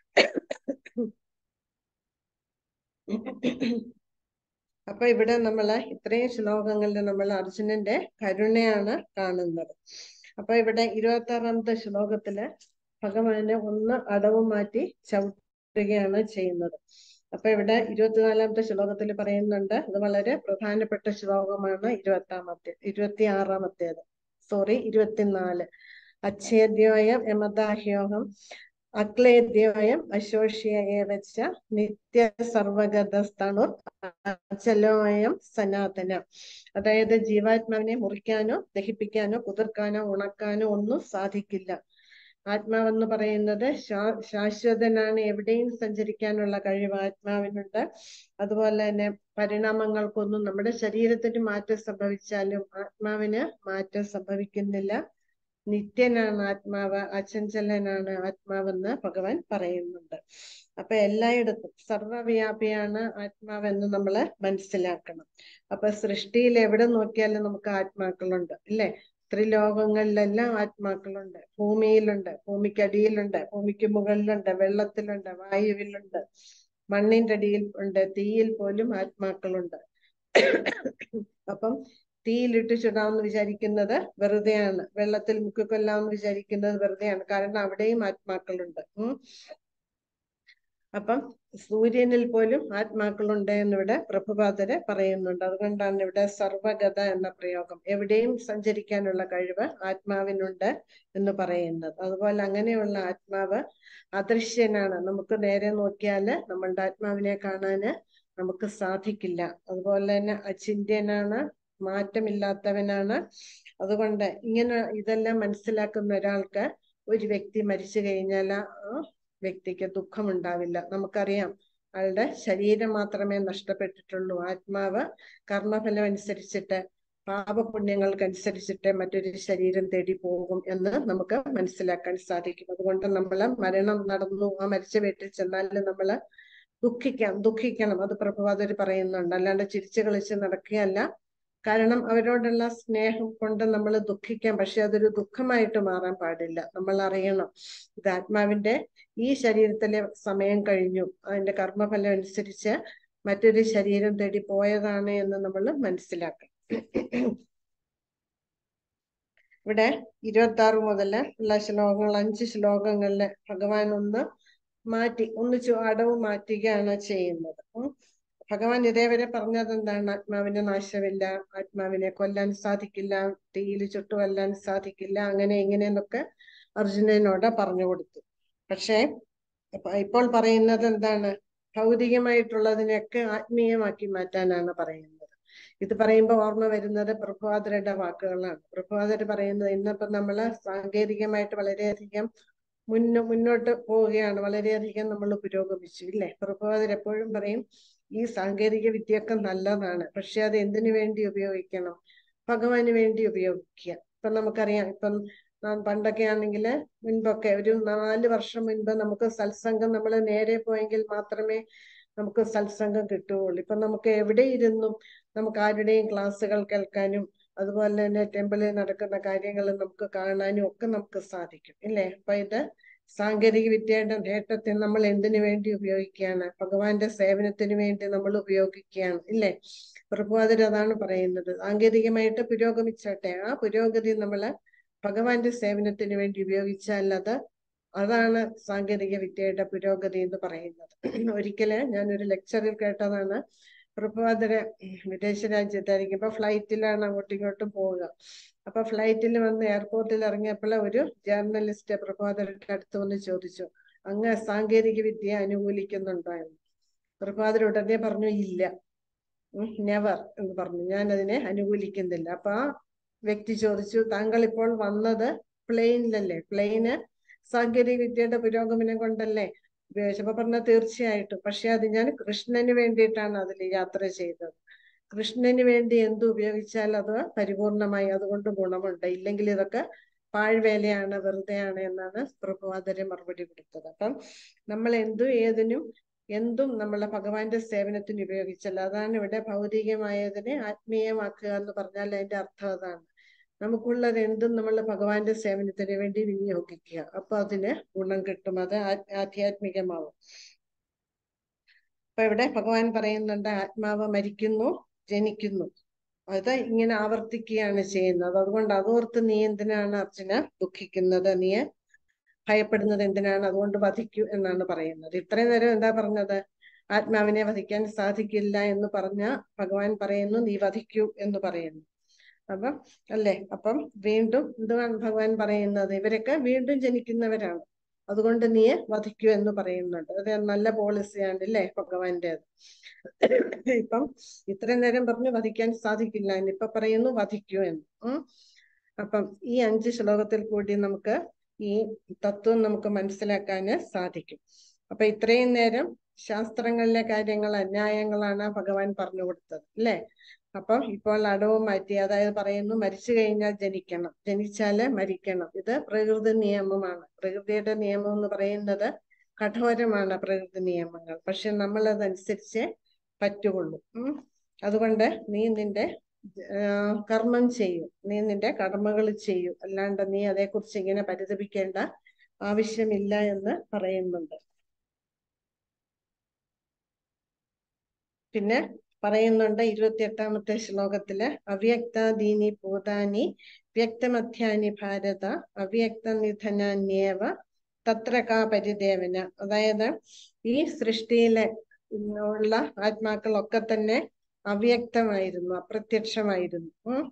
അപ്പൊ ഇവിടെ നമ്മള് ഇത്രയും ശ്ലോകങ്ങളിൽ നമ്മൾ അർജുനന്റെ കരുണയാണ് കാണുന്നത് അപ്പൊ ഇവിടെ ഇരുപത്തി ആറാമത്തെ ശ്ലോകത്തില് ഭഗവാനെ ഒന്ന് അടവ് മാറ്റി ചവിട്ടുകയാണ് ചെയ്യുന്നത് അപ്പൊ ഇവിടെ ഇരുപത്തിനാലാമത്തെ ശ്ലോകത്തിൽ പറയുന്നുണ്ട് ഇത് വളരെ പ്രധാനപ്പെട്ട ശ്ലോകമാണ് ഇരുപത്താമത്തെ ഇരുപത്തി ആറാമത്തേത് സോറി ഇരുപത്തിനാല് അച്ഛേദ്യോയം യമദാഹ്യോഹം അക്ലേദ്യോയം അശോഷ്യ ഏവച്ച നിത്യ സർവഗതസ്തണുർ അചലോയം സനാതന അതായത് ജീവാത്മാവിനെ മുറിക്കാനോ ദഹിപ്പിക്കാനോ കുതിർക്കാനോ ഉണക്കാനോ ഒന്നും സാധിക്കില്ല ആത്മാവെന്ന് പറയുന്നത് ശാ- ശാശ്വതനാണ് എവിടെയും സഞ്ചരിക്കാനുള്ള കഴിവ് ആത്മാവിനുണ്ട് അതുപോലെ തന്നെ പരിണാമങ്ങൾക്കൊന്നും നമ്മുടെ ശരീരത്തിന് മാറ്റം സംഭവിച്ചാലും ആത്മാവിന് മാറ്റം സംഭവിക്കുന്നില്ല നിത്യനാണ് ആത്മാവ് അചഞ്ചലനാണ് ആത്മാവെന്ന് ഭഗവാൻ പറയുന്നുണ്ട് അപ്പൊ എല്ലായിടത്തും സർവവ്യാപിയാണ് ആത്മാവെന്ന് നമ്മൾ മനസ്സിലാക്കണം അപ്പൊ സൃഷ്ടിയിൽ എവിടെ നോക്കിയാലും നമുക്ക് ആത്മാക്കളുണ്ട് ഇല്ലേ ത്രിലോകങ്ങളിലെല്ലാം ആത്മാക്കളുണ്ട് ഭൂമിയിലുണ്ട് ഭൂമിക്കടിയിലുണ്ട് ഭൂമിക്ക് മുകളിലുണ്ട് വെള്ളത്തിലുണ്ട് വായുവിലുണ്ട് മണ്ണിന്റെ അടിയിൽ ഉണ്ട് തീയിൽ പോലും ആത്മാക്കളുണ്ട് അപ്പം തീയിലിട്ട് ചുടാമെന്ന് വിചാരിക്കുന്നത് വെറുതെയാണ് വെള്ളത്തിൽ മുക്കിക്കൊല്ലാമെന്ന് വിചാരിക്കുന്നത് വെറുതെയാണ് കാരണം അവിടെയും ആത്മാക്കളുണ്ട് ഉം അപ്പം സൂര്യനിൽ പോലും ആത്മാക്കളുണ്ട് എന്നിവിടെ പ്രഭുപാദര് പറയുന്നുണ്ട് അതുകൊണ്ടാണ് ഇവിടെ സർവഗത എന്ന പ്രയോഗം എവിടെയും സഞ്ചരിക്കാനുള്ള കഴിവ് ആത്മാവിനുണ്ട് എന്ന് പറയുന്നത് അതുപോലെ അങ്ങനെയുള്ള ആത്മാവ് അദൃശ്യനാണ് നമുക്ക് നേരെ നോക്കിയാല് നമ്മളുടെ ആത്മാവിനെ കാണാന് നമുക്ക് സാധിക്കില്ല അതുപോലെ തന്നെ അചിന്ത്യനാണ് മാറ്റമില്ലാത്തവനാണ് അതുകൊണ്ട് ഇങ്ങനെ ഇതെല്ലാം മനസ്സിലാക്കുന്ന ഒരാൾക്ക് ഒരു വ്യക്തി മരിച്ചു കഴിഞ്ഞാൽ ആ വ്യക്തിക്ക് ദുഃഖമുണ്ടാവില്ല നമുക്കറിയാം അയാളുടെ ശരീരം മാത്രമേ നഷ്ടപ്പെട്ടിട്ടുള്ളൂ ആത്മാവ് കർമ്മഫലം അനുസരിച്ചിട്ട് പാപപുണ്യങ്ങൾക്കനുസരിച്ചിട്ട് മറ്റൊരു ശരീരം തേടി പോകും എന്ന് നമുക്ക് മനസ്സിലാക്കാൻ സാധിക്കും അതുകൊണ്ട് നമ്മൾ മരണം നടന്നു ആ മരിച്ച വീട്ടിൽ ചെന്നാൽ നമ്മൾ ദുഃഖിക്കാം ദുഃഖിക്കണം അത് പ്രഭുപാദർ പറയുന്നുണ്ട് അല്ലാണ്ട് ചിരിച്ചു കളിച്ച് നടക്കുകയല്ല കാരണം അവരോടുള്ള സ്നേഹം കൊണ്ട് നമ്മൾ ദുഃഖിക്കാം പക്ഷെ അതൊരു ദുഃഖമായിട്ട് മാറാൻ പാടില്ല നമ്മൾ അറിയണം ഇത് ആത്മാവിന്റെ ഈ ശരീരത്തിലെ സമയം കഴിഞ്ഞു അതിന്റെ കർമ്മഫലം അനുസരിച്ച് മറ്റൊരു ശരീരം തേടി പോയതാണ് എന്ന് നമ്മൾ മനസ്സിലാക്കണം ഇവിടെ ഇരുപത്തി ആറ് മുതൽ ഉള്ള ശ്ലോകങ്ങൾ അഞ്ച് ശ്ലോകങ്ങളില് ഭഗവാൻ ഒന്ന് മാറ്റി ഒന്ന് ചു- അടവ് മാറ്റുകയാണ് ചെയ്യുന്നത് ഉം. ഭഗവാൻ ഇതേവരെ പറഞ്ഞത് എന്താണ് ആത്മാവിന് നാശമില്ല ആത്മാവിനെ കൊല്ലാൻ സാധിക്കില്ല തീയിൽ ചുട്ടുകൊല്ലാൻ സാധിക്കില്ല അങ്ങനെ ഇങ്ങനെ എന്നൊക്കെ അർജുനനോട് പറഞ്ഞു കൊടുത്തു പക്ഷേ ഇപ്പ- ഇപ്പോൾ പറയുന്നത് എന്താണ് ഭൗതികമായിട്ടുള്ളതിനെയൊക്കെ ആത്മീയമാക്കി മാറ്റാനാണ് പറയുന്നത് ഇത് പറയുമ്പോൾ ഓർമ്മ വരുന്നത് പ്രഭുവാദരുടെ വാക്കുകളാണ് പ്രഭുവാദർ പറയുന്നത് ഇന്നിപ്പോ നമ്മള് സാങ്കേതികമായിട്ട് വളരെയധികം മുന്നോ മുന്നോട്ട് പോവുകയാണ് വളരെയധികം നമ്മൾ പുരോഗമിച്ചു ഇല്ലേ പ്രഭുവാദർ എപ്പോഴും പറയും ഈ സാങ്കേതിക വിദ്യയൊക്കെ നല്ലതാണ് പക്ഷെ അത് എന്തിനു വേണ്ടി ഉപയോഗിക്കണം ഭഗവാന് വേണ്ടി ഉപയോഗിക്കുക ഇപ്പൊ നമുക്കറിയാം ഇപ്പം നാം പണ്ടൊക്കെ ആണെങ്കിൽ മുൻപൊക്കെ ഒരു നാല് വർഷം മുൻപ് നമുക്ക് സത്സംഗം നമ്മൾ നേരെ പോയെങ്കിൽ മാത്രമേ നമുക്ക് സത്സംഗം കിട്ടുകയുള്ളൂ ഇപ്പൊ നമുക്ക് എവിടെ ഇരുന്നും നമുക്ക് ആരുടെയും ക്ലാസ്സുകൾ കേൾക്കാനും അതുപോലെ തന്നെ ടെമ്പിളിൽ നടക്കുന്ന കാര്യങ്ങൾ നമുക്ക് കാണാനും ഒക്കെ നമുക്ക് സാധിക്കും ഇല്ലേ അപ്പൊ ഇത് സാങ്കേതിക വിദ്യയുടെ നേട്ടത്തെ നമ്മൾ എന്തിനു വേണ്ടി ഉപയോഗിക്കുകയാണ് ഭഗവാന്റെ സേവനത്തിന് വേണ്ടി നമ്മൾ ഉപയോഗിക്കുകയാണ് ഇല്ലേ പ്രഭുവാദർ അതാണ് പറയുന്നത് സാങ്കേതികമായിട്ട് പുരോഗമിച്ചോട്ടെ ആ പുരോഗതി നമ്മള് ഭഗവാന്റെ സേവനത്തിന് വേണ്ടി ഉപയോഗിച്ചാൽ അത് അതാണ് സാങ്കേതിക വിദ്യയുടെ പുരോഗതി എന്ന് പറയുന്നത് ഒരിക്കല് ഞാനൊരു ലെക്ചറിൽ കേട്ടതാണ് പ്രഭുവാദര് വിദേശ രാജ്യത്തായിരിക്കുമ്പോ ഫ്ലൈറ്റിലാണ് അങ്ങോട്ടും ഇങ്ങോട്ടും പോവുക അപ്പൊ ഫ്ലൈറ്റിൽ വന്ന് എയർപോർട്ടിൽ ഇറങ്ങിയപ്പോൾ ഒരു ജേർണലിസ്റ്റ് പ്രഭാതരുടെ അടുത്ത് വന്ന് ചോദിച്ചു അങ്ങ് സാങ്കേതിക വിദ്യ അനുകൂലിക്കുന്നുണ്ടോ എന്ന് പ്രഭാതർ ഉടനെ പറഞ്ഞു ഇല്ല നെവർ എന്ന് പറഞ്ഞു ഞാൻ അതിനെ അനുകൂലിക്കുന്നില്ല അപ്പൊ ആ വ്യക്തി ചോദിച്ചു താങ്കൾ ഇപ്പോൾ വന്നത് പ്ലെയിനിലല്ലേ പ്ലെയിന് സാങ്കേതിക വിദ്യയുടെ പുരോഗമനം കൊണ്ടല്ലേ ഉപയോഗിച്ചപ്പോ പറഞ്ഞ തീർച്ചയായിട്ടും പക്ഷെ അത് ഞാൻ കൃഷ്ണന് വേണ്ടിയിട്ടാണ് അതിൽ യാത്ര ചെയ്തത് കൃഷ്ണന് വേണ്ടി എന്ത് ഉപയോഗിച്ചാൽ അത് പരിപൂർണമായി അതുകൊണ്ട് ഗുണമുണ്ട് ഇല്ലെങ്കിൽ ഇതൊക്കെ പാഴ്വേലയാണ് വെറുതെയാണ് എന്നാണ് പ്രഭുവാദരെ മറുപടി കൊടുത്തത് അപ്പം നമ്മൾ എന്തും ഏതിനും എന്തും നമ്മളെ ഭഗവാന്റെ സേവനത്തിന് ഉപയോഗിച്ചാൽ അതാണ് ഇവിടെ ഭൗതികമായതിനെ ആത്മീയമാക്കുക എന്ന് പറഞ്ഞാൽ അതിന്റെ അർത്ഥം അതാണ് നമുക്കുള്ളത് എന്തും നമ്മൾ ഭഗവാന്റെ സേവനത്തിന് വേണ്ടി വിനിയോഗിക്കുക അപ്പൊ അതിന് ഗുണം കിട്ടും അത് ആ- ആധ്യാത്മികമാവും അപ്പൊ ഇവിടെ ഭഗവാൻ പറയുന്നുണ്ട് ആത്മാവ് മരിക്കുന്നു ജനിക്കുന്നു അത് ഇങ്ങനെ ആവർത്തിക്കുകയാണ് ചെയ്യുന്നത് അതുകൊണ്ട് അതോർത്ത് നീ എന്തിനാണ് അർജുന ദുഃഖിക്കുന്നത് നീ ഭയപ്പെടുന്നത് എന്തിനാണ് അതുകൊണ്ട് വധിക്കൂ എന്നാണ് പറയുന്നത് ഇത്രയും നേരം എന്താ പറഞ്ഞത് ആത്മാവിനെ വധിക്കാൻ സാധിക്കില്ല എന്ന് പറഞ്ഞ ഭഗവാൻ പറയുന്നു നീ വധിക്കൂ എന്ന് പറയുന്നു അപ്പം അല്ലേ അപ്പം വീണ്ടും എന്തുവാണ് ഭഗവാൻ പറയുന്നത് ഇവരൊക്കെ വീണ്ടും ജനിക്കുന്നവരാണ് അതുകൊണ്ട് നീ വധിക്കൂ എന്ന് പറയുന്നുണ്ട് അത് നല്ല പോളിസിയാണ് അല്ലേ ഭഗവാന്റേത് ഇപ്പം ഇത്രയും നേരം പറഞ്ഞു വധിക്കാൻ സാധിക്കില്ല ഇനിയിപ്പൊ പറയുന്നു വധിക്കൂ എന്ന് ഉം. അപ്പം ഈ അഞ്ച് ശ്ലോകത്തിൽ കൂടി നമുക്ക് ഈ തത്വം നമുക്ക് മനസ്സിലാക്കാന് സാധിക്കും അപ്പൊ ഇത്രയും നേരം ശാസ്ത്രങ്ങളിലെ കാര്യങ്ങൾ അന്യായങ്ങളാണ് ഭഗവാൻ പറഞ്ഞു കൊടുത്തത് അല്ലേ അപ്പൊ ഇപ്പോൾ അടവ് മാറ്റി അതായത് പറയുന്നു മരിച്ചു കഴിഞ്ഞാൽ ജനിക്കണം ജനിച്ചാല് മരിക്കണം ഇത് പ്രകൃതി നിയമമാണ് പ്രകൃതിയുടെ നിയമം എന്ന് പറയുന്നത് കഠോരമാണ് പ്രകൃതി നിയമങ്ങൾ പക്ഷെ നമ്മൾ അതനുസരിച്ച് പറ്റുള്ളൂ ഉം അതുകൊണ്ട് നീ നിന്റെ ആ, കർമ്മം ചെയ്യൂ നീ നിന്റെ കർമ്മങ്ങൾ ചെയ്യൂ അല്ലാണ്ട് നീ അതേക്കുറിച്ച് ഇങ്ങനെ പരിതപിക്കേണ്ട ആവശ്യമില്ല എന്ന് പറയുന്നുണ്ട് പിന്നെ പറയുന്നുണ്ട് ഇരുപത്തിയെട്ടാമത്തെ ശ്ലോകത്തില് അവ്യക്താദീനി ഭൂതാനി വ്യക്തമധ്യാനി ഭാരത അവ്യക്ത നിധനാന്യേവ തത്ര കാ പരിദേവന അതായത് ഈ സൃഷ്ടിയിലെ ഉള്ള ആത്മാക്കളൊക്കെ തന്നെ അവ്യക്തമായിരുന്നു അപ്രത്യക്ഷമായിരുന്നു ഉം.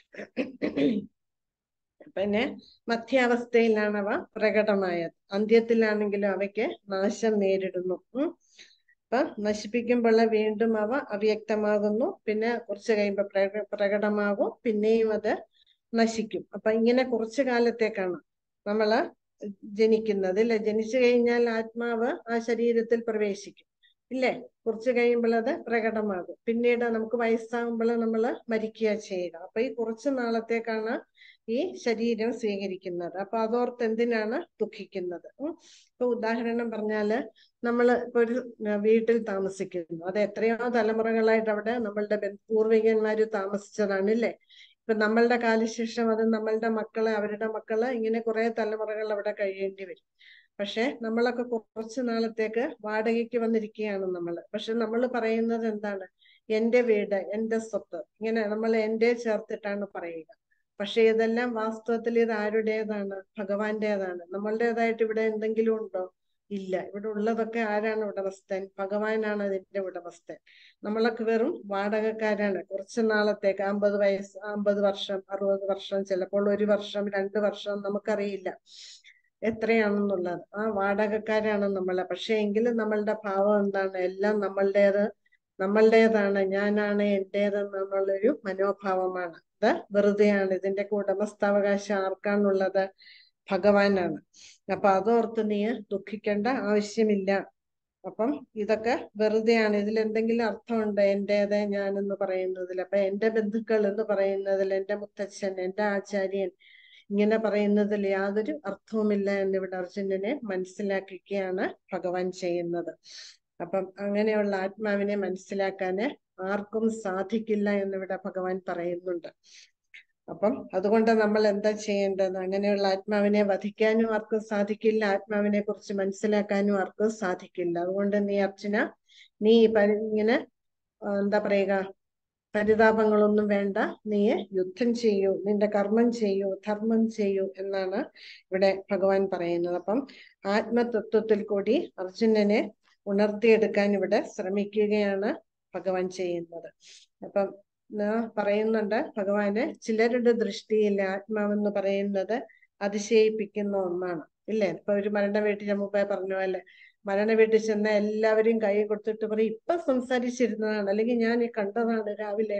പിന്നെ മധ്യാവസ്ഥയിലാണ് അവ പ്രകടമായത് അന്ത്യത്തിലാണെങ്കിലും അവയ്ക്ക് നാശം നേരിടുന്നു ഉം. അപ്പൊ നശിപ്പിക്കുമ്പോൾ വീണ്ടും അവ അവ്യക്തമാകുന്നു പിന്നെ കുറച്ച് കഴിയുമ്പോൾ പ്രക പ്രകടമാകും പിന്നെയും അത് നശിക്കും അപ്പൊ ഇങ്ങനെ കുറച്ചു കാലത്തേക്കാണ് നമ്മള് ജനിക്കുന്നത് ഇല്ലേ ജനിച്ചു കഴിഞ്ഞാൽ ആത്മാവ് ആ ശരീരത്തിൽ പ്രവേശിക്കും ഇല്ലേ കുറച്ച് കഴിയുമ്പോൾ അത് പ്രകടമാകും പിന്നീട് നമുക്ക് വയസ്സാകുമ്പോൾ നമ്മൾ മരിക്കുക ചെയ്യുക അപ്പൊ ഈ കുറച്ച് നാളത്തേക്കാണ് ഈ ശരീരം സ്വീകരിക്കുന്നത് അപ്പൊ അതോർത്ത് എന്തിനാണ് ദുഃഖിക്കുന്നത് ഉം. ഇപ്പൊ ഉദാഹരണം പറഞ്ഞാല് നമ്മൾ ഇപ്പൊ ഒരു ആ, വീട്ടിൽ താമസിക്കുന്നു അത് എത്രയോ തലമുറകളായിട്ട് അവിടെ നമ്മളുടെ ബന്ധു- പൂർവികന്മാര് താമസിച്ചതാണ് ഇല്ലേ ഇപ്പൊ നമ്മളുടെ കാലശേഷം അത് നമ്മളുടെ മക്കള് അവരുടെ മക്കള് ഇങ്ങനെ കുറെ തലമുറകൾ അവിടെ കഴിയേണ്ടി വരും പക്ഷെ നമ്മളൊക്കെ കുറച്ചു നാളത്തേക്ക് വാടകയ്ക്ക് വന്നിരിക്കുകയാണ് നമ്മൾ പക്ഷെ നമ്മൾ പറയുന്നത് എന്താണ് എന്റെ വീട് എന്റെ സ്വത്ത് ഇങ്ങനെ നമ്മൾ എന്റെ ചേർത്തിട്ടാണ് പറയുക പക്ഷെ ഇതെല്ലാം വാസ്തവത്തിൽ ഇത് ആരുടേതാണ് ഭഗവാന്റേതാണ് നമ്മളുടേതായിട്ട് ഇവിടെ എന്തെങ്കിലും ഉണ്ടോ ഇല്ല ഇവിടെ ഉള്ളതൊക്കെ ആരാണ് ഉടമസ്ഥൻ ഭഗവാനാണ് അതിന്റെ ഉടമസ്ഥൻ നമ്മളൊക്കെ വെറും വാടകക്കാരാണ് കുറച്ചു നാളത്തേക്ക് അമ്പത് വയസ്സ് അമ്പത് വർഷം അറുപത് വർഷം ചിലപ്പോൾ ഒരു വർഷം രണ്ട് വർഷം നമുക്കറിയില്ല എത്രയാണെന്നുള്ളത് ആ വാടകക്കാരാണ് നമ്മളെ പക്ഷെ എങ്കിലും നമ്മളുടെ ഭാവം എന്താണ് എല്ലാം നമ്മളുടേത് നമ്മളുടേതാണ് ഞാനാണ് എന്റേത് എന്നുള്ളൊരു മനോഭാവമാണ് ഇത് വെറുതെയാണ് ഇതിന്റെ ഉടമസ്ഥാവകാശം ആർക്കാണുള്ളത് ഭഗവാനാണ് അപ്പൊ അതോർത്ത് നീ ദുഃഖിക്കേണ്ട ആവശ്യമില്ല അപ്പം ഇതൊക്കെ വെറുതെയാണ് ഇതിൽ എന്തെങ്കിലും അർത്ഥമുണ്ട് എന്റേത് ഞാൻ എന്ന് പറയുന്നതിൽ അപ്പൊ എന്റെ ബന്ധുക്കൾ എന്ന് പറയുന്നതിൽ എന്റെ മുത്തച്ഛൻ എന്റെ ആചാര്യൻ ഇങ്ങനെ പറയുന്നതിൽ യാതൊരു അർത്ഥവുമില്ല എന്നിവിടെ അർജുനനെ മനസ്സിലാക്കിക്കുകയാണ് ഭഗവാൻ ചെയ്യുന്നത് അപ്പം അങ്ങനെയുള്ള ആത്മാവിനെ മനസ്സിലാക്കാന് ആർക്കും സാധിക്കില്ല എന്നിവിടെ ഭഗവാൻ പറയുന്നുണ്ട് അപ്പം അതുകൊണ്ട് നമ്മൾ എന്താ ചെയ്യേണ്ടത് അങ്ങനെയുള്ള ആത്മാവിനെ വധിക്കാനും ആർക്കും സാധിക്കില്ല ആത്മാവിനെ കുറിച്ച് മനസ്സിലാക്കാനും ആർക്കും സാധിക്കില്ല അതുകൊണ്ട് നീ അർച്ചന നീ ഈ പരി- ഇങ്ങനെ ആ, എന്താ പറയുക പരിതാപങ്ങളൊന്നും വേണ്ട നീ യുദ്ധം ചെയ്യൂ നിന്റെ കർമ്മം ചെയ്യൂ ധർമ്മം ചെയ്യൂ എന്നാണ് ഇവിടെ ഭഗവാൻ പറയുന്നത് അപ്പം ആത്മതത്വത്തിൽ കൂടി അർജുനനെ ഉണർത്തിയെടുക്കാൻ ഇവിടെ ശ്രമിക്കുകയാണ് ഭഗവാൻ ചെയ്യുന്നത് അപ്പം ആ, പറയുന്നുണ്ട് ഭഗവാന് ചിലരുടെ ദൃഷ്ടിയിൽ ആത്മാവെന്ന് പറയുന്നത് അതിശയിപ്പിക്കുന്ന ഒന്നാണ് ഇല്ലേ ഇപ്പൊ ഒരു മരണ വീട്ടിലെ മുമ്പേ പറഞ്ഞ പോലെ മരണ വീട്ടിൽ ചെന്ന എല്ലാവരും കൈ കൊടുത്തിട്ട് പറയും ഇപ്പൊ സംസാരിച്ചിരുന്നതാണ് അല്ലെങ്കിൽ ഞാൻ ഈ കണ്ടതാണ് രാവിലെ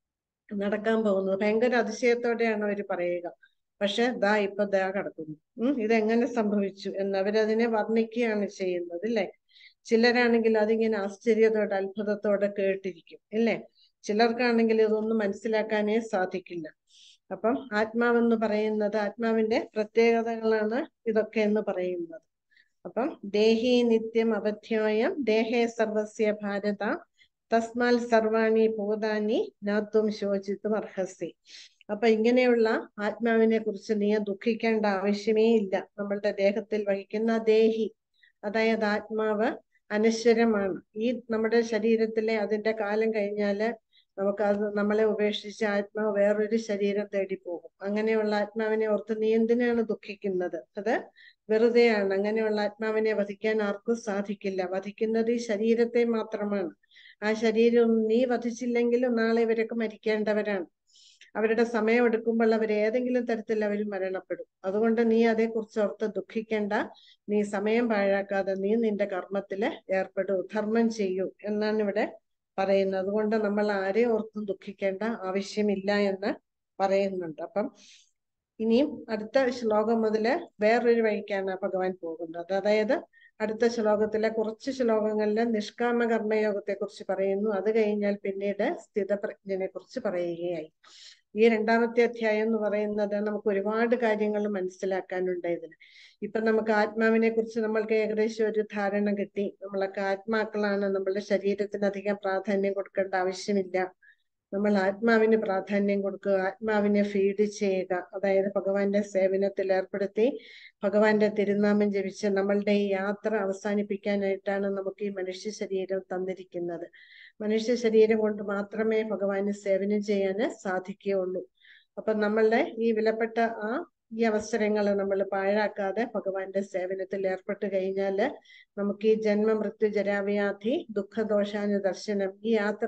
നടക്കാൻ പോകുന്നത് ഭയങ്കര അതിശയത്തോടെയാണ് അവർ പറയുക പക്ഷെ ദാ ഇപ്പൊ ദാ കിടക്കുന്നു ഉം ഇതെങ്ങനെ സംഭവിച്ചു എന്ന് അവരതിനെ വർണ്ണിക്കുകയാണ് ചെയ്യുന്നത് ഇല്ലേ ചിലരാണെങ്കിൽ അതിങ്ങനെ ആശ്ചര്യത്തോടെ അത്ഭുതത്തോടെ കേട്ടിരിക്കും ഇല്ലേ ചിലർക്കാണെങ്കിൽ ഇതൊന്നും മനസ്സിലാക്കാനേ സാധിക്കില്ല അപ്പം ആത്മാവെന്ന് പറയുന്നത് ആത്മാവിന്റെ പ്രത്യേകതകളാണ് ഇതൊക്കെ എന്ന് പറയുന്നത് അപ്പം ദേഹി നിത്യം അവധ്യോയം ദേഹേ സർവസ്യ ഭാരത തസ്മാൽ സർവാണി ഭൂതാനി നാത്വം ശോചിത്തും അർഹസി അപ്പൊ ഇങ്ങനെയുള്ള ആത്മാവിനെ കുറിച്ച് നീ ദുഃഖിക്കേണ്ട ആവശ്യമേ ഇല്ല നമ്മളുടെ ദേഹത്തിൽ വഹിക്കുന്ന ദേഹി അതായത് ആത്മാവ് അനശ്വരമാണ് ഈ നമ്മുടെ ശരീരത്തിലെ അതിന്റെ കാലം കഴിഞ്ഞാല് നമുക്ക് അത് നമ്മളെ ഉപേക്ഷിച്ച് ആത്മാവ് വേറൊരു ശരീരം തേടി പോകും അങ്ങനെയുള്ള ആത്മാവിനെ ഓർത്ത് നീ എന്തിനാണ് ദുഃഖിക്കുന്നത് അത് വെറുതെയാണ് അങ്ങനെയുള്ള ആത്മാവിനെ വധിക്കാൻ ആർക്കും സാധിക്കില്ല വധിക്കുന്നത് ഈ ശരീരത്തെ മാത്രമാണ് ആ ശരീരം നീ വധിച്ചില്ലെങ്കിലും നാളെ ഇവരൊക്കെ മരിക്കേണ്ടവരാണ് അവരുടെ സമയം എടുക്കുമ്പോൾ അവർ ഏതെങ്കിലും തരത്തിൽ അവർ മരണപ്പെടും അതുകൊണ്ട് നീ അതേക്കുറിച്ച് ഓർത്ത് ദുഃഖിക്കേണ്ട നീ സമയം പാഴാക്കാതെ നീ നിന്റെ കർമ്മത്തില് ഏർപ്പെടൂ ധർമ്മം ചെയ്യൂ എന്നാണ് ഇവിടെ പറയുന്നത് അതുകൊണ്ട് നമ്മൾ ആരെയും ഓർത്തും ദുഃഖിക്കേണ്ട ആവശ്യമില്ല എന്ന് പറയുന്നുണ്ട് അപ്പം ഇനിയും അടുത്ത ശ്ലോകം മുതല് വേറൊരു വഴിക്കാണ് ഭഗവാൻ പോകുന്നത് അതായത് അടുത്ത ശ്ലോകത്തിലെ കുറച്ച് ശ്ലോകങ്ങളില് നിഷ്കാമ കർമ്മയോഗത്തെ കുറിച്ച് പറയുന്നു അത് കഴിഞ്ഞാൽ പിന്നീട് സ്ഥിതപ്രജ്ഞനെ കുറിച്ച് പറയുകയായി ഈ രണ്ടാമത്തെ അധ്യായം എന്ന് പറയുന്നത് നമുക്ക് ഒരുപാട് കാര്യങ്ങൾ മനസ്സിലാക്കാനുണ്ട് ഇതിന് ഇപ്പൊ നമുക്ക് ആത്മാവിനെ കുറിച്ച് നമ്മൾക്ക് ഏകദേശം ഒരു ധാരണ കിട്ടി നമ്മളൊക്കെ ആത്മാക്കളാണ് നമ്മളുടെ ശരീരത്തിന് അധികം പ്രാധാന്യം കൊടുക്കേണ്ട ആവശ്യമില്ല നമ്മൾ ആത്മാവിന് പ്രാധാന്യം കൊടുക്കുക ആത്മാവിനെ ഫീഡ് ചെയ്യുക അതായത് ഭഗവാന്റെ സേവനത്തിൽ ഏർപ്പെടുത്തി ഭഗവാന്റെ തിരുനാമം ജപിച്ച് നമ്മളുടെ ഈ യാത്ര അവസാനിപ്പിക്കാനായിട്ടാണ് നമുക്ക് ഈ മനുഷ്യ ശരീരം തന്നിരിക്കുന്നത് മനുഷ്യ ശരീരം കൊണ്ട് മാത്രമേ ഭഗവാന് സേവനം ചെയ്യാന് സാധിക്കുകയുള്ളൂ അപ്പൊ നമ്മളുടെ ഈ വിലപ്പെട്ട ആ ഈ അവസരങ്ങൾ നമ്മൾ പാഴാക്കാതെ ഭഗവാന്റെ സേവനത്തിൽ ഏർപ്പെട്ട് കഴിഞ്ഞാല് നമുക്ക് ഈ ജന്മ മൃത്യു ജരാവ്യാധി ദുഃഖദോഷാനു ദർശനം ഈ യാത്ര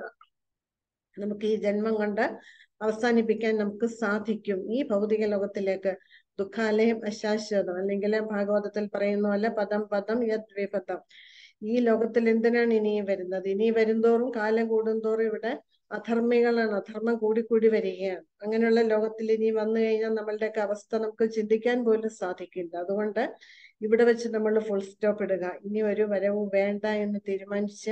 നമുക്ക് ഈ ജന്മം കൊണ്ട് അവസാനിപ്പിക്കാൻ നമുക്ക് സാധിക്കും ഈ ഭൗതിക ലോകത്തിലേക്ക് ദുഃഖാലയം അശാശ്വതം അല്ലെങ്കിൽ ഭാഗവതത്തിൽ പറയുന്ന പോലെ പദം പദം യത് വിപദം ഈ ലോകത്തിൽ എന്തിനാണ് ഇനിയും വരുന്നത് ഇനി വരുന്തോറും കാലം കൂടുന്തോറും ഇവിടെ അധർമ്മികളാണ് അധർമ്മം കൂടിക്കൂടി വരികയാണ് അങ്ങനെയുള്ള ലോകത്തിൽ ഇനി വന്നു കഴിഞ്ഞാൽ നമ്മളുടെയൊക്കെ അവസ്ഥ നമുക്ക് ചിന്തിക്കാൻ പോലും സാധിക്കില്ല അതുകൊണ്ട് ഇവിടെ വെച്ച് നമ്മൾ ഫുൾ സ്റ്റോപ്പ് ഇടുക ഇനി ഒരു വരവും വേണ്ട എന്ന് തീരുമാനിച്ച്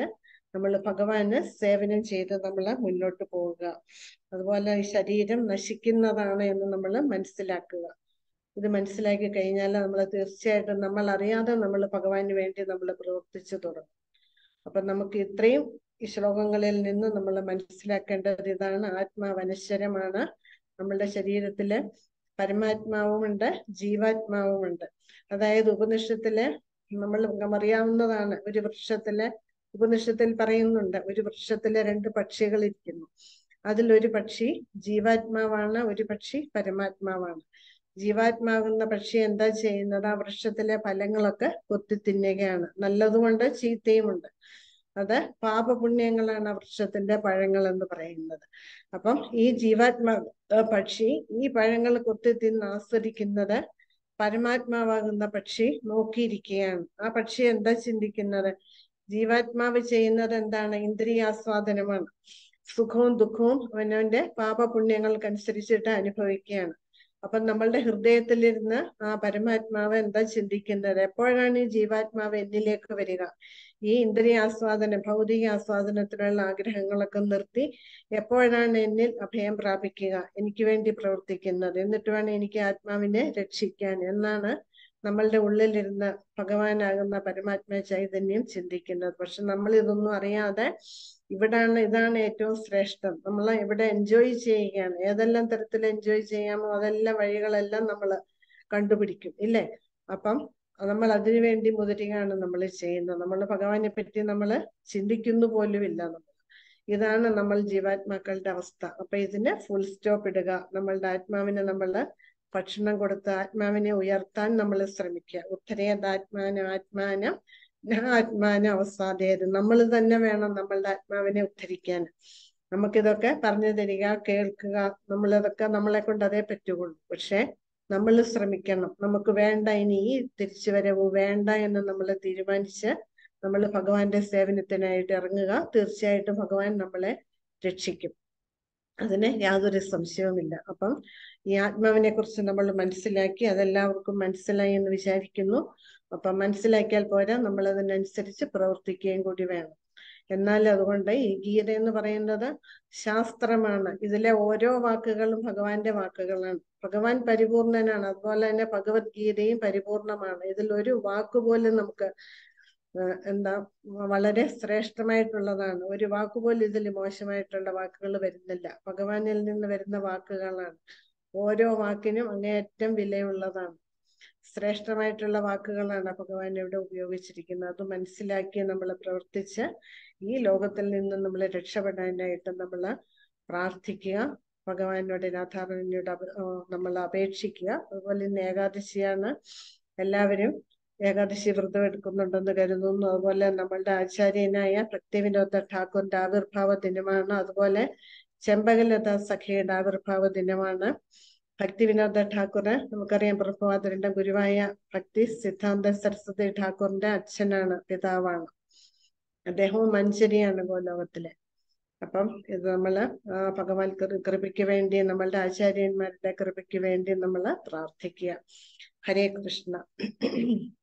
നമ്മൾ ഭഗവാന് സേവനം ചെയ്ത് നമ്മൾ മുന്നോട്ട് പോവുക അതുപോലെ ഈ ശരീരം നശിക്കുന്നതാണ് എന്ന് നമ്മൾ മനസ്സിലാക്കുക ഇത് മനസ്സിലാക്കി കഴിഞ്ഞാൽ നമ്മൾ തീർച്ചയായിട്ടും നമ്മൾ അറിയാതെ നമ്മൾ ഭഗവാന് വേണ്ടി നമ്മൾ പ്രവർത്തിച്ചു തുടങ്ങും അപ്പൊ നമുക്ക് ഇത്രയും ഈ ശ്ലോകങ്ങളിൽ നിന്ന് നമ്മൾ മനസ്സിലാക്കേണ്ടത് ഇതാണ് ആത്മാവനശ്വരമാണ് നമ്മളുടെ ശരീരത്തില് പരമാത്മാവുമുണ്ട് ജീവാത്മാവുമുണ്ട് അതായത് ഉപനിഷത്തില് നമ്മൾ അറിയാവുന്നതാണ് ഒരു വൃക്ഷത്തില് ഉപനിഷത്തിൽ പറയുന്നുണ്ട് ഒരു വൃക്ഷത്തില് രണ്ട് പക്ഷികൾ ഇരിക്കുന്നു അതിലൊരു പക്ഷി ജീവാത്മാവാണ് ഒരു പക്ഷി പരമാത്മാവാണ് ജീവാത്മാകുന്ന പക്ഷി എന്താ ചെയ്യുന്നത് ആ വൃക്ഷത്തിലെ ഫലങ്ങളൊക്കെ കൊത്തി തിന്നുകയാണ് നല്ലതുമുണ്ട് ചീത്തയുമുണ്ട് അത് പാപപുണ്യങ്ങളാണ് ആ വൃക്ഷത്തിന്റെ പഴങ്ങൾ എന്ന് പറയുന്നത് അപ്പം ഈ ജീവാത്മാ പക്ഷി ഈ പഴങ്ങൾ കൊത്തി തിന്ന് ആസ്വദിക്കുന്നത് പരമാത്മാവാകുന്ന പക്ഷി നോക്കിയിരിക്കുകയാണ് ആ പക്ഷി എന്താ ചിന്തിക്കുന്നത് ജീവാത്മാവ് ചെയ്യുന്നത് എന്താണ് ഇന്ദ്രിയാസ്വാദനമാണ് സുഖവും ദുഃഖവും അവനവന്റെ പാപപുണ്യങ്ങൾക്കനുസരിച്ചിട്ട് അനുഭവിക്കുകയാണ് അപ്പൊ നമ്മളുടെ ഹൃദയത്തിലിരുന്ന് ആ പരമാത്മാവ് എന്താ ചിന്തിക്കുന്നത് എപ്പോഴാണ് ഈ ജീവാത്മാവ് എന്നിലേക്ക് വരിക ഈ ഇന്ദ്രിയാസ്വാദനം ഭൗതിക ആസ്വാദനത്തിനുള്ള ആഗ്രഹങ്ങളൊക്കെ നിർത്തി എപ്പോഴാണ് എന്നിൽ അഭയം പ്രാപിക്കുക എനിക്ക് വേണ്ടി പ്രവർത്തിക്കുന്നത് എന്നിട്ട് വേണം എനിക്ക് ആത്മാവിനെ രക്ഷിക്കാൻ എന്നാണ് നമ്മളുടെ ഉള്ളിലിരുന്ന് ഭഗവാനാകുന്ന പരമാത്മ ചൈതന്യം ചിന്തിക്കുന്നത് പക്ഷെ നമ്മൾ ഇതൊന്നും അറിയാതെ ഇവിടാണ് ഇതാണ് ഏറ്റവും ശ്രേഷ്ഠം നമ്മൾ ഇവിടെ എൻജോയ് ചെയ്യുകയാണ് ഏതെല്ലാം തരത്തിൽ എൻജോയ് ചെയ്യാമോ അതെല്ലാം വഴികളെല്ലാം നമ്മൾ കണ്ടുപിടിക്കും ഇല്ലേ അപ്പം നമ്മൾ അതിനു വേണ്ടി മുതിരുകയാണ് നമ്മൾ ചെയ്യുന്നത് നമ്മൾ ഭഗവാനെ പറ്റി നമ്മൾ ചിന്തിക്കുന്നു പോലുമില്ല നമ്മൾ ഇതാണ് നമ്മൾ ജീവാത്മാക്കളുടെ അവസ്ഥ അപ്പൊ ഇതിന് ഫുൾ സ്റ്റോപ്പ് ഇടുക നമ്മളുടെ ആത്മാവിനെ നമ്മൾ ഭക്ഷണം കൊടുത്ത് ആത്മാവിനെ ഉയർത്താൻ നമ്മൾ ശ്രമിക്കുക ഉത്തരേതാത്മാനം ആത്മാനം ആത്മാനം അവസാദേത് നമ്മൾ തന്നെ വേണം നമ്മളുടെ ആത്മാവിനെ ഉദ്ധരിക്കാൻ നമുക്കിതൊക്കെ പറഞ്ഞു തരിക കേൾക്കുക നമ്മളിതൊക്കെ നമ്മളെ കൊണ്ട് അതേ പറ്റുകയുള്ളൂ പക്ഷെ നമ്മൾ ശ്രമിക്കണം നമുക്ക് വേണ്ട ഇനി ഈ തിരിച്ചുവരവ് വേണ്ട എന്ന് നമ്മൾ തീരുമാനിച്ച് നമ്മൾ ഭഗവാന്റെ സേവനത്തിനായിട്ട് ഇറങ്ങുക തീർച്ചയായിട്ടും ഭഗവാൻ നമ്മളെ രക്ഷിക്കും അതിന് യാതൊരു സംശയവുമില്ല അപ്പം ഈ ആത്മാവിനെ കുറിച്ച് നമ്മൾ മനസ്സിലാക്കി അതെല്ലാവർക്കും മനസ്സിലായി എന്ന് വിചാരിക്കുന്നു അപ്പം മനസ്സിലാക്കിയാൽ പോരാ നമ്മൾ അതിനനുസരിച്ച് പ്രവർത്തിക്കുകയും കൂടി വേണം എന്നാൽ അതുകൊണ്ട് ഈ ഗീത എന്ന് പറയുന്നത് ശാസ്ത്രമാണ് ഇതിലെ ഓരോ വാക്കുകളും ഭഗവാന്റെ വാക്കുകളാണ് ഭഗവാൻ പരിപൂർണനാണ് അതുപോലെ തന്നെ ഭഗവത്ഗീതയും പരിപൂർണമാണ് ഇതിൽ ഒരു വാക്കുപോലും നമുക്ക് എന്താ വളരെ ശ്രേഷ്ഠമായിട്ടുള്ളതാണ് ഒരു വാക്കുപോലും ഇതിൽ മോശമായിട്ടുള്ള വാക്കുകൾ വരുന്നില്ല ഭഗവാനിൽ നിന്ന് വരുന്ന വാക്കുകളാണ് ഓരോ വാക്കിനും അങ്ങേയറ്റം വിലയുള്ളതാണ് ശ്രേഷ്ഠമായിട്ടുള്ള വാക്കുകളാണ് ഭഗവാൻ ഇവിടെ ഉപയോഗിച്ചിരിക്കുന്നത് അത് മനസ്സിലാക്കി നമ്മൾ പ്രവർത്തിച്ച് ഈ ലോകത്തിൽ നിന്ന് നമ്മൾ രക്ഷപ്പെടാനായിട്ട് നമ്മൾ പ്രാർത്ഥിക്കുക ഭഗവാനോട് രാധാറണിയോട് നമ്മൾ അപേക്ഷിക്കുക അതുപോലെ ഇന്ന് ഏകാദശിയാണ് എല്ലാവരും ഏകാദശി വ്രതം എടുക്കുന്നുണ്ടെന്ന് കരുതുന്നു അതുപോലെ നമ്മളുടെ ആചാര്യനായ ഭക്തിവിനോദ ഠാക്കൂറിന്റെ ആവിർഭാവ ദിനമാണ് അതുപോലെ ചെമ്പകലത സഖിയുടെ ആവിർഭാവ ദിനമാണ് ഭക്തി വിനോദ ഠാക്കൂർ നമുക്കറിയാം പ്രഭുവാദരന്റെ ഗുരുവായ ഭക്തി സിദ്ധാന്ത സരസ്വതി ഠാക്കൂറിന്റെ അച്ഛനാണ് പിതാവാണ് അദ്ദേഹവും മഞ്ചരിയാണ് ഗോലോകത്തിലെ അപ്പം ഇത് നമ്മള് ഭഗവാൻ കൃപയ്ക്ക് വേണ്ടി നമ്മളുടെ ആചാര്യന്മാരുടെ കൃപയ്ക്ക് വേണ്ടി നമ്മൾ പ്രാർത്ഥിക്കുക ഹരേ കൃഷ്ണ